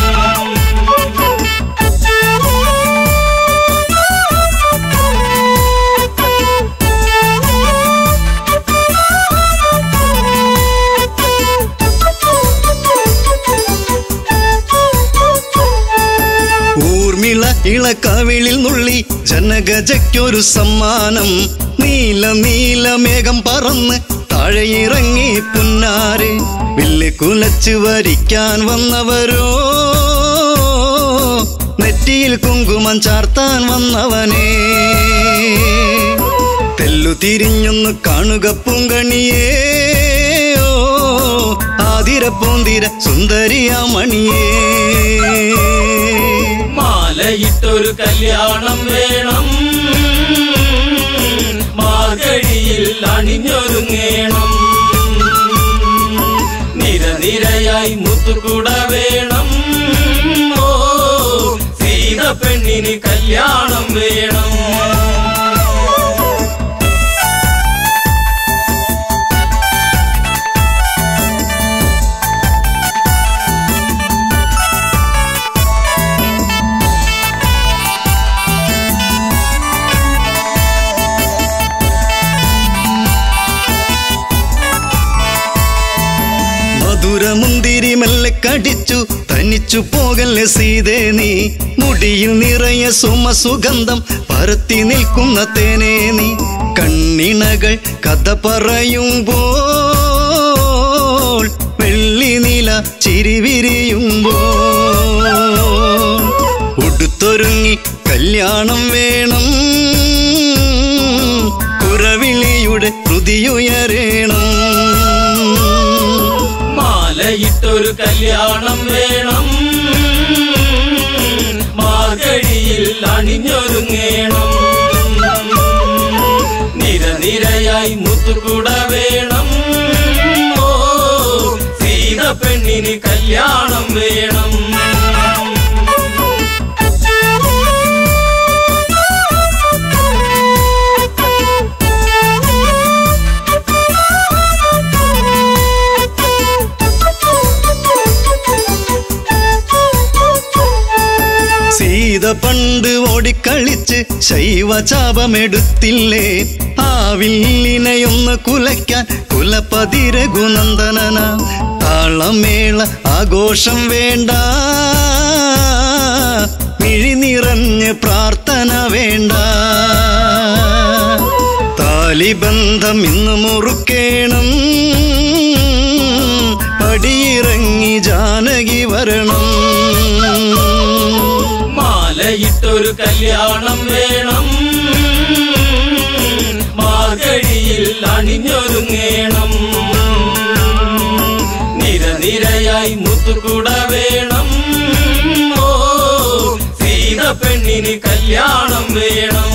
ഊർമിള ഇളക്കവിളിൽ നുള്ളി ജനഗജയ്ക്കൊരു സമ്മാനം നീല നീല മേഘം പറന്ന് താഴെയിറങ്ങി പുന്നാരെ വില്ല് കുലച്ച് വരിക്കാൻ വന്നവരോ നെറ്റിയിൽ കുങ്കുമം ചാർത്താൻ വന്നവനേ തെല്ലു തിരിഞ്ഞൊന്ന് കാണുക പൂങ്കണിയേ ഓ ആതിര പൂന്തിര സുന്ദരിയ മണിയേ മാലയിട്ടൊരു കല്യാണം വേണം മാർഗഴിയിൽ അണിഞ്ഞൊരുങ്ങേണം നിരനിരയായി മുത്തുകൂട വേണം ഓ സീത പെണ്ണിന് കല്യാണം വേണം മധുരമുന്തിരി മെല്ലെ കടിച്ചു തനിച്ചു പോകല്ലേ സീതേ നീ മുടിയിൽ നിറയെ സുമസുഗന്ധം പരത്തി നിൽക്കുന്ന തേനേ നീ കണ്ണിണകൾ കഥ പറയുമ്പോൾ വെള്ളി നില ചിരിവിരിയുമ്പോൾ ഉടുത്തൊരുങ്ങി കല്യാണം വേണം കുരവിളിയുടെ ഹൃതിയുയരേണം മാലയിട്ടൊരു കല്യാണം വേണം മാർഗഴിയിൽ അണിഞ്ഞൊരുങ്ങേണം നിര പെണ്ണിന് കല്യാണം വേണം സീത പണ്ട് ഓടിക്കളിച്ച് ശൈവചാപമെടുത്തില്ലേ ആ വില്ലിനെയൊന്ന് കുലയ്ക്കാൻ കുലപതി രഘുനന്ദനന താളമേള ആഘോഷം വേണ്ട മിഴി നിറഞ്ഞ് പ്രാർത്ഥന വേണ്ട താലിബന്ധം ഇന്ന് മുറുക്കേണം പടിയിറങ്ങി ജാനകി വരണം മാലയിട്ടൊരു കല്യാണം വേണം മാർഗഴിയിൽ അണിഞ്ഞൊരുങ്ങേണം നിരനിരയായി മുത്തുകൂട വേണം ഓ സീത പെണ്ണിന് കല്യാണം വേണം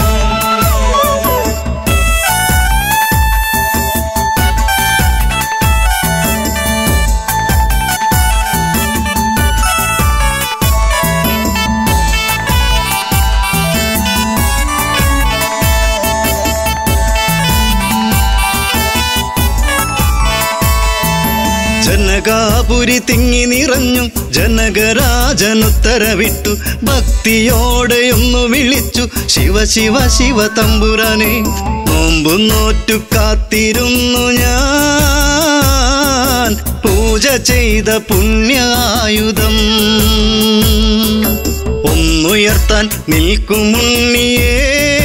ജനകാപുരി തിങ്ങി നിറഞ്ഞു ജനകരാജനുത്തരവിട്ടു ഭക്തിയോടെയൊന്നു വിളിച്ചു ശിവ ശിവ ശിവ തമ്പുരാനെ നോമ്പു നോറ്റു കാത്തിരുന്നു ഞാൻ പൂജ ചെയ്ത പുണ്യായുധം ഒന്നുയർത്താൻ നിൽക്കുമുണ്ണിയേ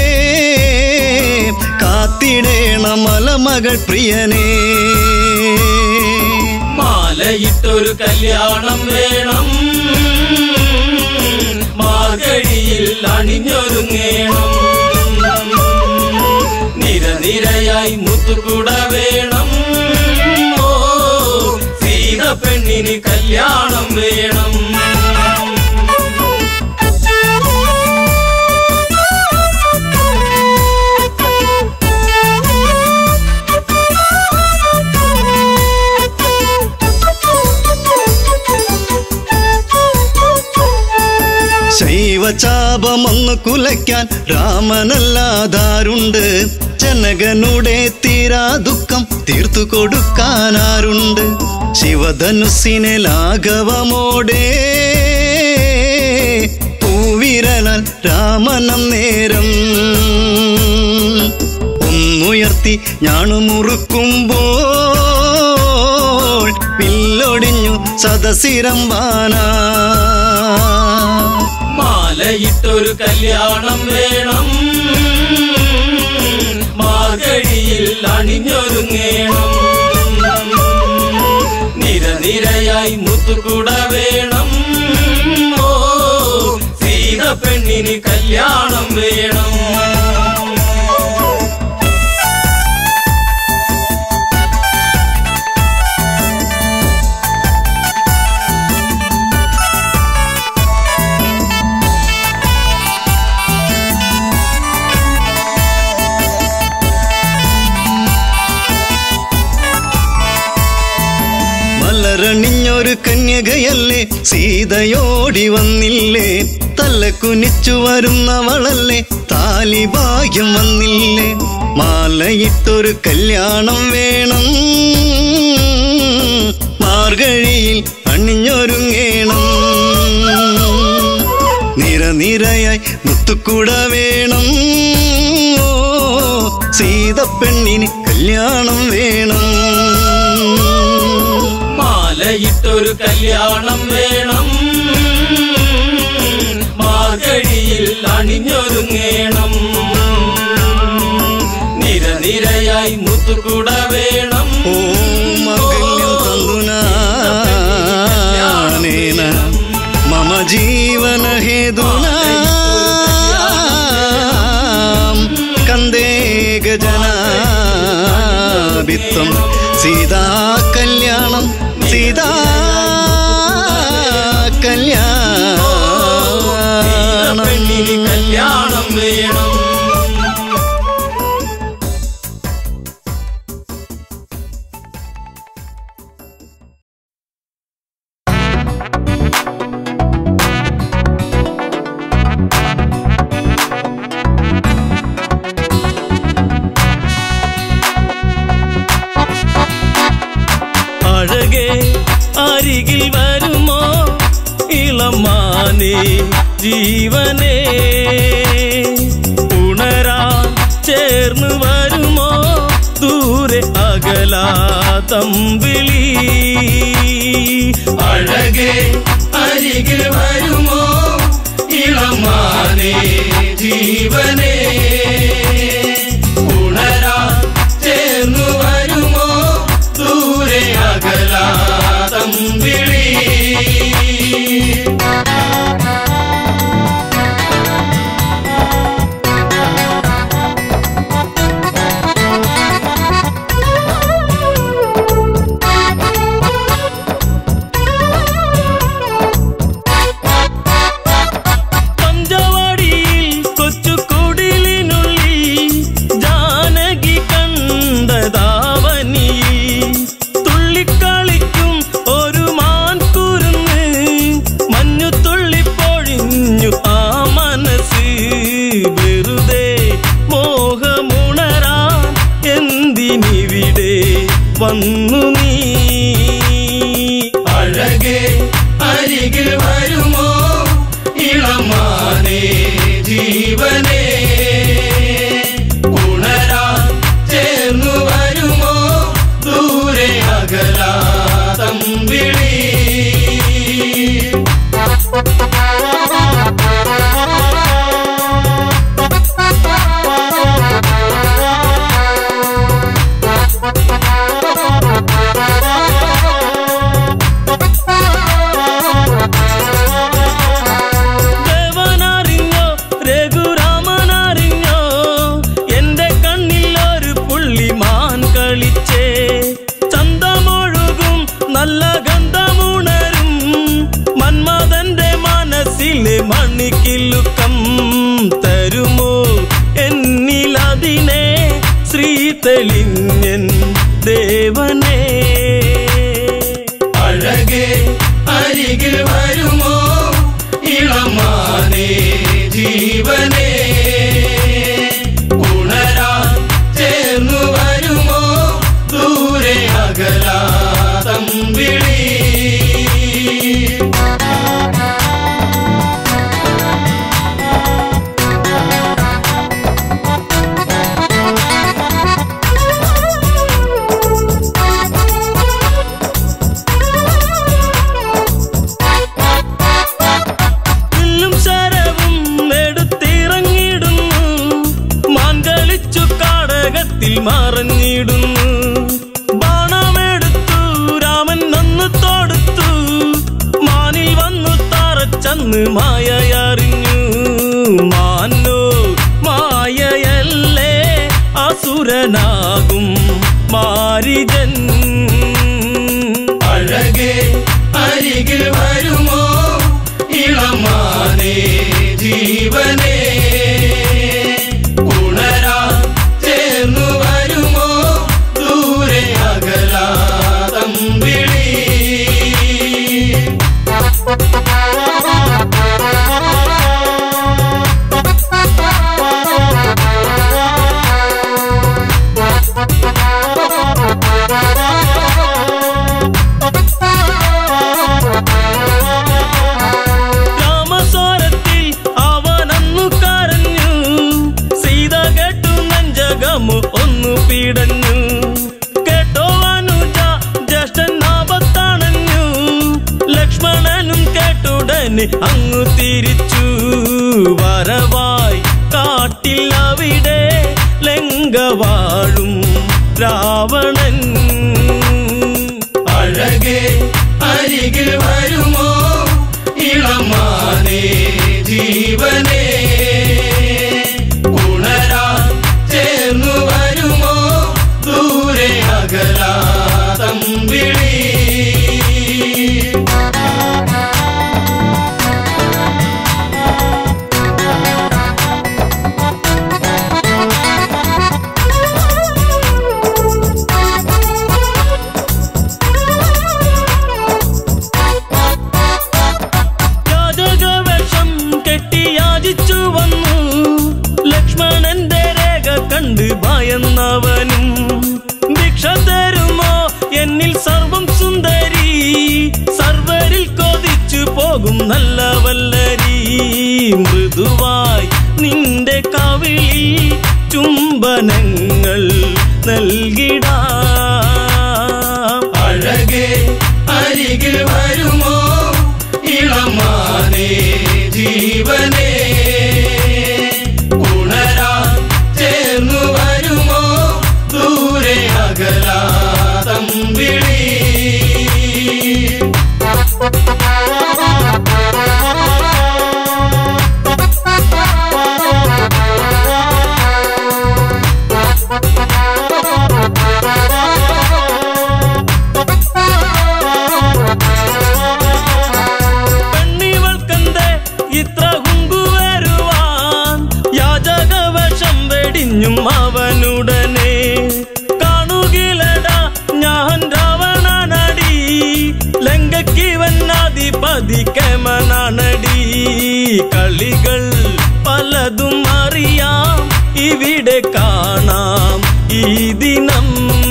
കാത്തിടേണ മലമകൾ പ്രിയനേ മാലയിട്ടൊരു കല്യാണം വേണം മാർഗഴിയിൽ അണിഞ്ഞൊരുങ്ങേണം നിരനിരയായി മുത്തുകൂട വേണം ഓ സീത പെണ്ണിന് കല്യാണം വേണം ശൈവചാപമൊന്നു കുലയ്ക്കാൻ രാമനല്ലാതാരുണ്ട് ജനകനുടെ തീരാ ദുഃഖം തീർത്തു കൊടുക്കാനാരുണ്ട് ശിവധനുസിനെ ലാഘവമോടെ പൂവിരലാൽ രാമനം നേരം ഒന്നുയർത്തി ഞാണുമുറുക്കുമ്പോൾ പില്ലൊടിഞ്ഞു സദസിരമ്പാനാ മാലയിട്ടൊരു കല്യാണം വേണം മാർഗഴിയിൽ അണിഞ്ഞൊരുങ്ങേണം നിരനിരയായി മുത്തുകൂട വേണം ഓ സീത പെണ്ണിന് കല്യാണം വേണം മലരണിഞ്ഞൊരു കന്യകയല്ലേ സീതയോടി വന്നില്ലേ തല്ല കുനിച്ചു വരുന്നവളല്ലേ താലിഭാഗ്യം വന്നില്ലേ മാലയിട്ടൊരു കല്യാണം വേണം മാർഗഴിയിൽ അണിഞ്ഞൊരുങ്ങേണം നിരനിരയായി മുത്തുക്കൂട വേണം ഓ സീതപ്പെണ്ണിന് കല്യാണം വേണം മാലയിട്ടൊരു കല്യാണം വേണം മാർഗഴിയിൽ അണിഞ്ഞൊരുങ്ങേണം നിരനിരയായി മുത്തുകൂട വേണം ഓ മംഗല്യം തന്തുനാനേന മമ ജീവന ഹേതുനാ കന്ദേ ഗജനാഭിത്വം സീതാ കല്യാണം സീതാ കല്യാണം പെണ്ണിന് കല്യാണം വേണം അരികിൽ വരുമോ ഇളമാനെ ജീവനേ ഉണരാൻ ചേർന്ന് വരുമോ ദൂരെ അകലാ തമ്പിളി അഴകെ അരികിൽ വരുമോ ഇളമാനെ ജീവനേ ഉണരാൻ ചേർന്നു വരുമോ ദൂരെ അകലാ തമ്പിളി പഞ്ചവാടിയിൽ കൊച്ചു കുടിലിനുള്ളിൽ ജാനകി കണ്ടതാവനി തുള്ളിക്കളിക്കും ഒരു മാൻകുരുന്ന് മഞ്ഞു തുള്ളിപ്പൊഴിഞ്ഞു ആ മനസ്സ് വെറുതെ മോഹമുണരാൻ എന്തിനിവിടെ വന്നു നീ അഴകെ അരികിൽ വരുമോ ഇളമാനെ ജീവനേ ഉണരാൻ ചേർന്നു വരുമോ ദൂരെ അകലാ തമ്പിളി ദേവനറിഞ്ഞോ രഘുരാമനറിഞ്ഞോ എന്റെ കണ്ണിൽ ഒരു പുള്ളിമാൻ കളിച്ചേ ചന്തമൊഴുകും നല്ല ഗന്ധമുണരും മന്മഥന്റെ മനസ്സിലെ മണിക്കിലുക്കം തരുമോ എന്നിലതിനെ ശ്രീ തെളിഞ്ഞൻ ദേവനേ അഴകെ അരികിൽ വരുമോ ഇളമാനെ ജീവനേ ഉണരാൻ ചേർന്നു വരുമോ ദൂരെ അകലാ തമ്പിളി വില്ലും ശരവും എടുത്തിറങ്ങിടുന്നു മാൻ കളിച്ചു കാടകത്തിൽ മറഞ്ഞിടുന്നു ബാണമെടുത്തു രാമൻ നന്ന് തൊടുത്തു മാനിൽ വന്നു തറച്ചന്ന് മായയറിഞ്ഞു മാനോ മായയല്ലേ അസുരനാകും മാരിജൻ അഴകെ അരികിൽ വരുമോ ഇളമാനെ ജീവനേ ഉണരാൻ ചേർന്നു വരുമോ ദൂരെ അകലാ തമ്പിളി രാമസ്വരത്തിൽ അവനന്നു കരഞ്ഞു സീത കേട്ടു നെഞ്ചകമു ഒന്നു പീടഞ്ഞു കേട്ടോ അനുജ ജ്യേഷ്ഠൻ ആപത്തണഞ്ഞു ലക്ഷ്മണനും കേട്ടുടനെ അങ്ങു തിരിച്ചു വരവായി കാട്ടിൽ അവിടെ ലങ്കവാഴും രാവണൻ അഴകെ അരികിൽ വരുമോ ഇളമാനെ ജീവനേ ഉണരാൻ ചേർന്നു വരുമോ ദൂരെ അകലാ തമ്പിളി യാചകവേഷം കെട്ടി യാചി മൃദുവായി നിന്റെ കവിളിൽ ചുംബനങ്ങൾ നൽകിടാം അഴകേ അരികിൽ വരുമോ ഇളമാനേ ജീവനേ ഉണരാൻ ചേർന്നു വരുമോ ദൂരെ അകലാ തമ്പിളി പെണ്ണിവൾക്കെന്തേ ഇത്ര കുങ്കു വരുവാൻ യാചകവശം വെടിഞ്ഞും അവനുടനെ കാണുകിലടാ ഞാൻ രാവണനടി ലങ്കയ്ക്കിവന്നാധിപതി കേമനാണടി കളികൾ പലതും അറിയാം ഇവിടെ കാണാം ഈ ദിനം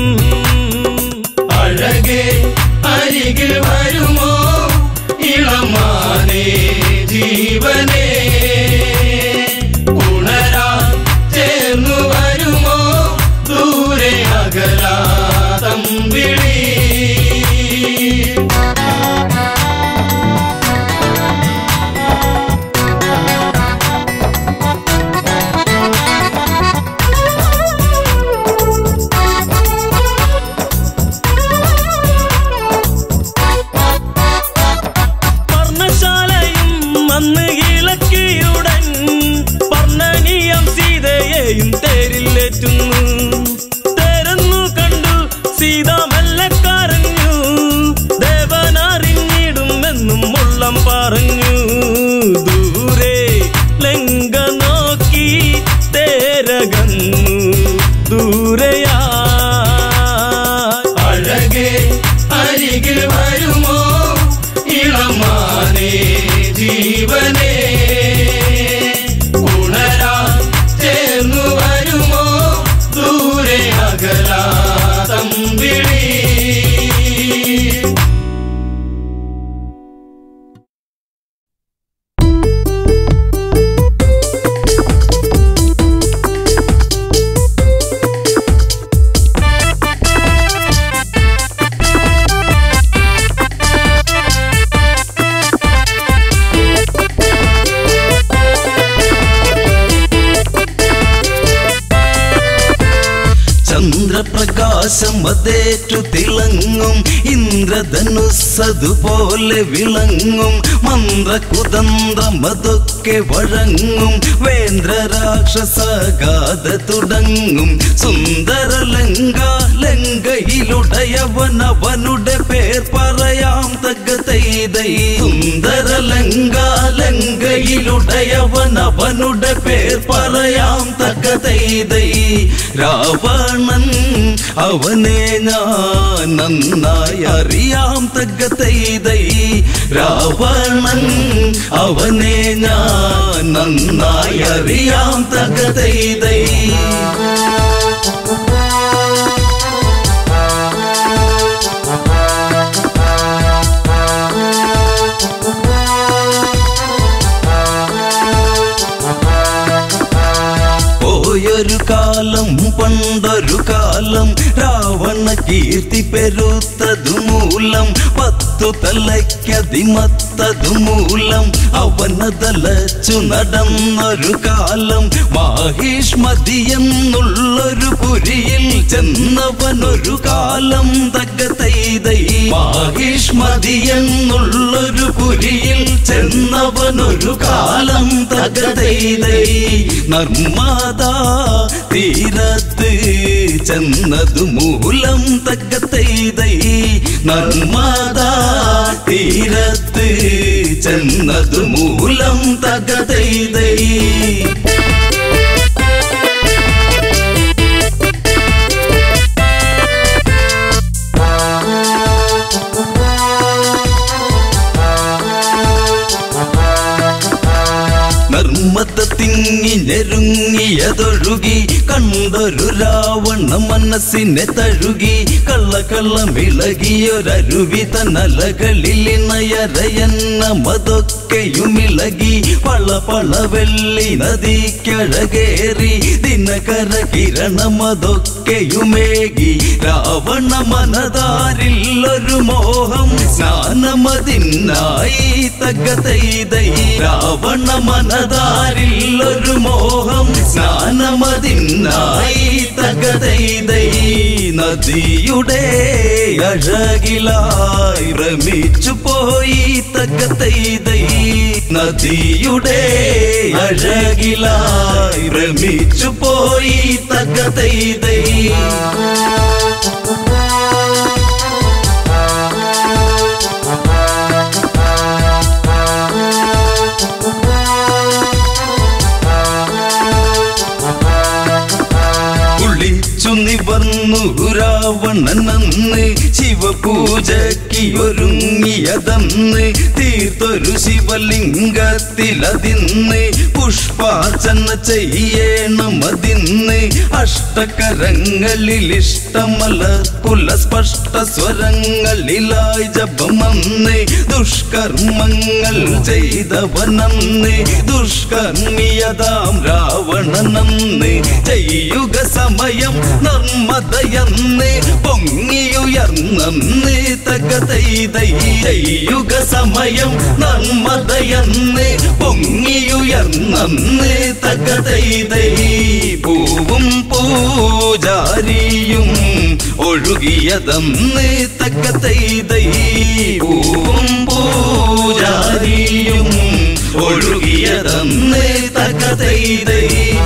അഴകേ അരികിൽ വരുമോ ഇളമാനേ ജീവനേ ഉണരാൻ ചേർന്നു വരുമോ ദൂരെ അകലാ തമ്പിളി പർണശാലയും അന്ന് ഇളക്കിയുടൻ പർണനീയം സീതയെയും തേരിലേറ്റുന്നു തേരെന്നു കണ്ടു സീത മെല്ലെ കരഞ്ഞു ദേവനറിഞ്ഞിടുമെന്നും ഉള്ളം പറഞ്ഞു ദൂരെ ലങ്ക നോക്കി തേരകന്നു ദൂരയാ അഴകേ അരികിൽ വരുമോ ഇളമാനേ ജീവനേ ഉണരാൻ ചേർന്നു വരുമോ ദൂരെ അകലാ തമ്പിളി ചന്ദ്രപ്രകാശം അതേറ്റു തിളങ്ങും ഇന്ദ്രധനുസ്സതുപോലെ വിളങ്ങും മന്ത്രകുതന്ത്രമതൊക്കെ വഴങ്ങും വേന്ദ്ര രാക്ഷസഗാഥ തുടങ്ങും സുന്ദര ലങ്ക ലങ്കയിലുടയവൻ അവനുടെ പേർ പറയാം തകതൈതൈ സുന്ദര ലങ്ക ലങ്കയിലുടയവൻ അവനുടെ പേർ പറയാം തകതൈതൈ രാവണൻ അവനെ ഞാൻ നന്നായി അറിയാം തകതൈതൈ രാവണൻ അവനെ ഞാൻ നന്നായി അറിയാം തകതൈതൈ പോയൊരു കാലം പണ്ടൊരു കാലം രാവണ കീർത്തി പെരുത്തതു മൂലം പത്തു തലയ്ക്കതിമത്തതു മൂലം അവനതലച്ചു നടന്നൊരു കാലം മാഹിഷ്മതി എന്നുള്ളൊരു പുരിയിൽ ചെന്നവനൊരു കാലം തകതൈതൈ മാഹിഷ്മതി എന്നുള്ളൊരു പുരിയിൽ ചെന്നവനൊരു കാലം തകതൈതൈ നർമ്മദാ തീരത്ത് ചെന്നതു മൂലം തകതൈതൈ നർമ്മദാ തീരത്ത് ചെന്നതു മൂലം തകതൈതൈ നർമ്മത തിങ്ങി ഞെരുങ്ങിയതൊഴുകി കണ്ടൊരു രാവണ മനസ്സിനെ തഴുകി കള്ള കള്ളമിളകിയൊരരുവി തന്നലകളിൽ നയരയെന്ന മതൊക്കെയുമിളകി പള പള വെള്ളി നദിക്കഴകേറി ദിനകര കിരണമതൊക്കെയുമേകി രാവണ മനതാരിൽ ഒരു മോഹം സ്നാനമതിനായി തകതൈതൈ രാവണ മനതാരിൽ ഒരു മോഹം സ്നാനമതിനായി തകതൈതൈ നദിയുടെ അഴകിലായി ഭ്രമിച്ചു പോയി തകതൈതൈ നദിയുടെ അഴകിലായി ഭ്രമിച്ചു പോയി തകതൈതൈ കുളിച്ചു നിവർന്നു രാവണനന്ന് ശിവപൂജയ്ക്ക് ഒരുങ്ങിയതന്ന് തീർത്തൊരു ശിവലിംഗത്തിലതിന്ന് പുഷ്പാർച്ചന ചെയ്യണമതിന്ന് അഷ്ടകരങ്ങളിൽ ഇഷ്ടമല കുല സ്പഷ്ട സ്വരങ്ങളിലായി ജപമന്ന് ദുഷ്കർമ്മങ്ങൾ ചെയ്തവനന്ന് ദുഷ്കർമ്മിയതാം രാവണനന്ന് ചെയ്യുക സമയം നർമ്മദയന്ന് പൊങ്ങിയുയർന്നന്ന് തകതൈതൈ ചെയ്യുക സമയം നർമ്മദയന്ന് പൊങ്ങിയുയർന്നന്ന് തകതൈതൈ പൂവും പൂജാരിയും ഒഴുകിയതന്ന് തകതൈതൈ പൂവും പൂജാരിയും ഒഴുകിയതന്ന് തകതൈതൈ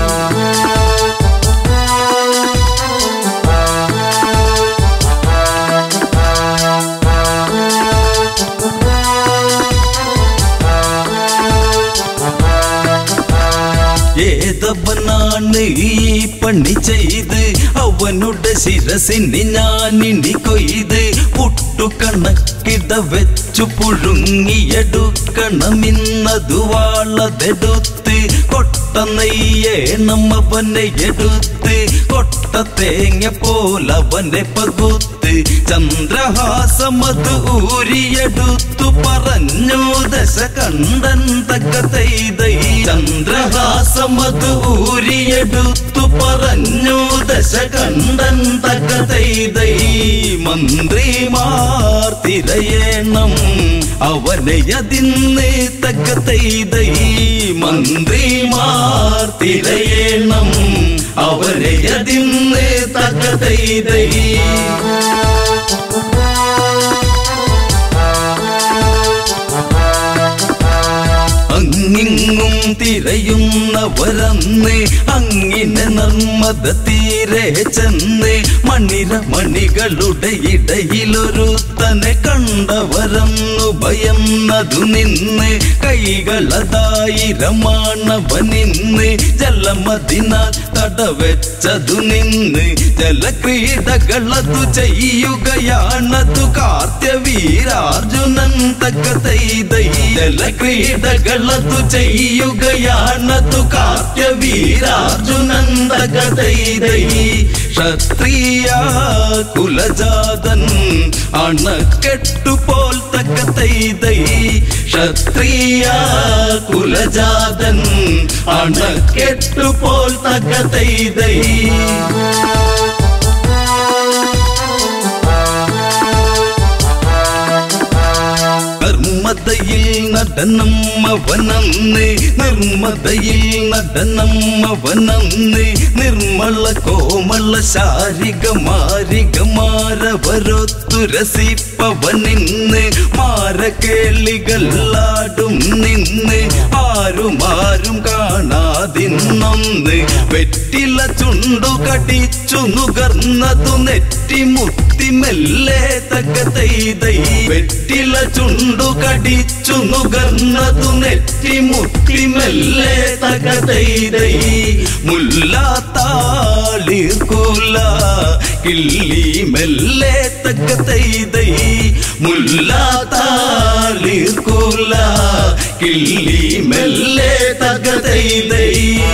ഏതവനാണ് ഈ പണി ചെയ്ത് അവനുടെ ശിരസിന് ഞാനിനി കൊയ്ത് പുട്ടുകണക്കിട വെച്ചു പുഴുങ്ങിയെടുക്കണമെന്നതു വാളതെടുത്ത് കൊട്ട നെയ്യേണം അവനെ എടുത്ത് കൊട്ട തേങ്ങ പോലവനെ പകുത്ത് ചന്ദ്രഹാസമത് ഊരിയെടുത്തു പറഞ്ഞു ദശ കണ്ടൻ തകതൈതൈ ചന്ദ്രഹാസമത് ഊരിയെടുത്തു പറഞ്ഞു ദശ കണ്ടൻ തകതൈതൈ മന്ത്രിമാർ തിരയണം അവനെ അതിന്ന് തകതൈതൈ മന്ത്രിമാർ തിരയണം അവനെ അതിന്ന് തകതൈതൈ അങ്ങിങ്ങും തിരയുന്നവരന്ന് അങ്ങിനെ നർമ്മദ തീരെ ചെന്ന് മണിര മണികളുടെ ഇടയിലൊരു തന്നെ കണ്ടവരന്നു ഭയന്നതു നിന്ന് കൈകളതായിരമാണവനിന്ന് ജലമതിനാൽ തടവെച്ചതു നിന്ന് ജലക്രീഡകളതു ചെയ്യുകയാണതു കാർത്യവീരാർജുനൻ തക്കതൈതൈ ജലക്രീഡകളതു ചെയ്യുകയാണതു കാർത്യവീരാർജുനൻ തകതൈതൈ ക്ഷത്രിയ കുലജാതൻ അണക്കെട്ടുപോൽ തക്കതൈതൈ ക്ഷത്രിയ കുലജാതൻ അണക്കെട്ടുപോൽ തകതൈതൈ നിർമ്മതയിൽ നടനം അവനന്ന് നിർമ്മതയിൽ നടനം അവനന്ന് നിർമ്മല കോമള ശാരിക മാരിക മാരവരൊത്തു രസിപ്പവനിന്ന് മാരകേളികളാടും നിന്ന് ആരും ആരും കാണാതിന്നൊന്ന് വെറ്റില ചുണ്ടു കടിച്ചു നുകർന്നതു നെറ്റി മുത്തി മെല്ലെ തകതൈതൈ വെറ്റില ചുണ്ടു കടിച്ചു നുകർന്നതു നെറ്റി മുത്തി മെല്ലെ തകതൈതൈ മുല്ലാത്താളിർകൂല കിള്ളി മെല്ലെ തകതൈതൈ മുല്ലാത്താളിർകൂല കിള്ളി മെല്ലെ തകതൈതൈ തൈ തൈ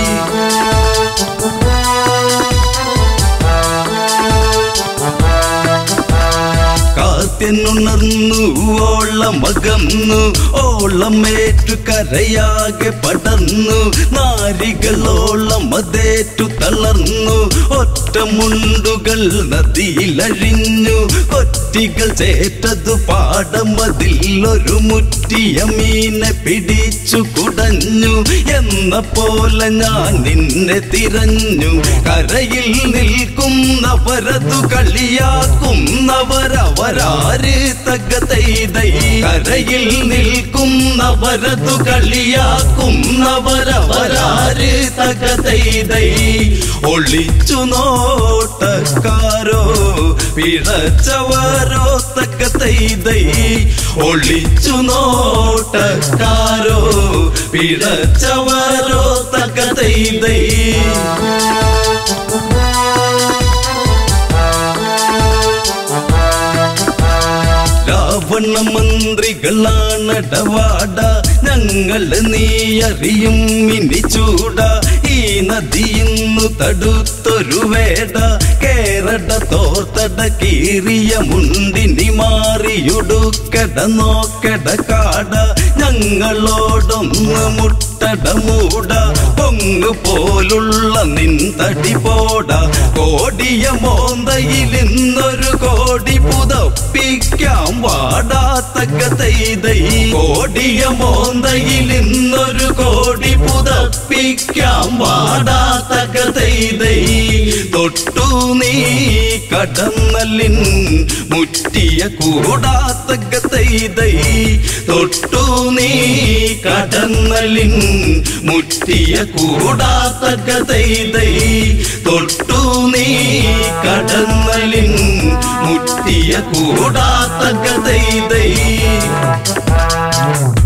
കാത്യനുണർന്നു ഓളം അകന്നു ഓളമേറ്റു കരയാകെ പടർന്നു നാരികളോളം അതേറ്റു തളർന്നു ഒറ്റമുണ്ടുകൾ നദിയിലഴിഞ്ഞു കൊറ്റികൾ ചേറ്റതു പാടമതിൽ ഒരു മുറ്റിയ മീനെ പിടിച്ചു കുടഞ്ഞു എന്ന പോലെ ഞാൻ നിന്നെ തിരഞ്ഞു കരയിൽ നിൽക്കുന്നവരതു കളിയാക്കുന്നവരവരാര് തകതൈതൈ കരയിൽ നിൽക്കുന്നവരതു കളിയാക്കുന്നവരവരാര് തകതൈതൈ ഒളിച്ചു നോട്ടക്കാരോ പിഴച്ചവരോ തകതൈതൈ ഒളിച്ചു നോട്ടക്കാരോ പിഴച്ചവരോ തകതൈതൈ രാവണ മന്ത്രികളാണടവാട ഞങ്ങള് നീ അറിയും ഇനി ചൂട ഈ നദിയിന്നു തടുത്തൊരു വേട കേരട തോർത്തട കീറിയ മുണ്ടിനി മാറിയുടുക്കട നോക്കട കാട ഞങ്ങളോടൊന്ന് മുട്ടട മൂട പൊങ്ങു പോലുള്ള നിൻ തടി പോട കോടിയ മോന്തയിൽ ഇന്നൊരു കോടി പുതപ്പിക്കാം വാടാത്തക്ക തൈതൈ കോടിയ മോന്തയിൽ ഇന്നൊരു കോടി പുതപ്പിക്കാം വാടാത്തക്ക തൈതൈ തൊട്ടു നീ കടന്നലിൻ മുറ്റിയ കൂടാത്തക്ക തൈതൈ തൊട്ടു നീ കടന്നലിൻ മുറ്റിയ കൂടാത്തക്ക തൈതൈ തൊട്ടു നീ കടന്നലിൻ മുറ്റിയ കൂടാത്തക്ക തൈതൈ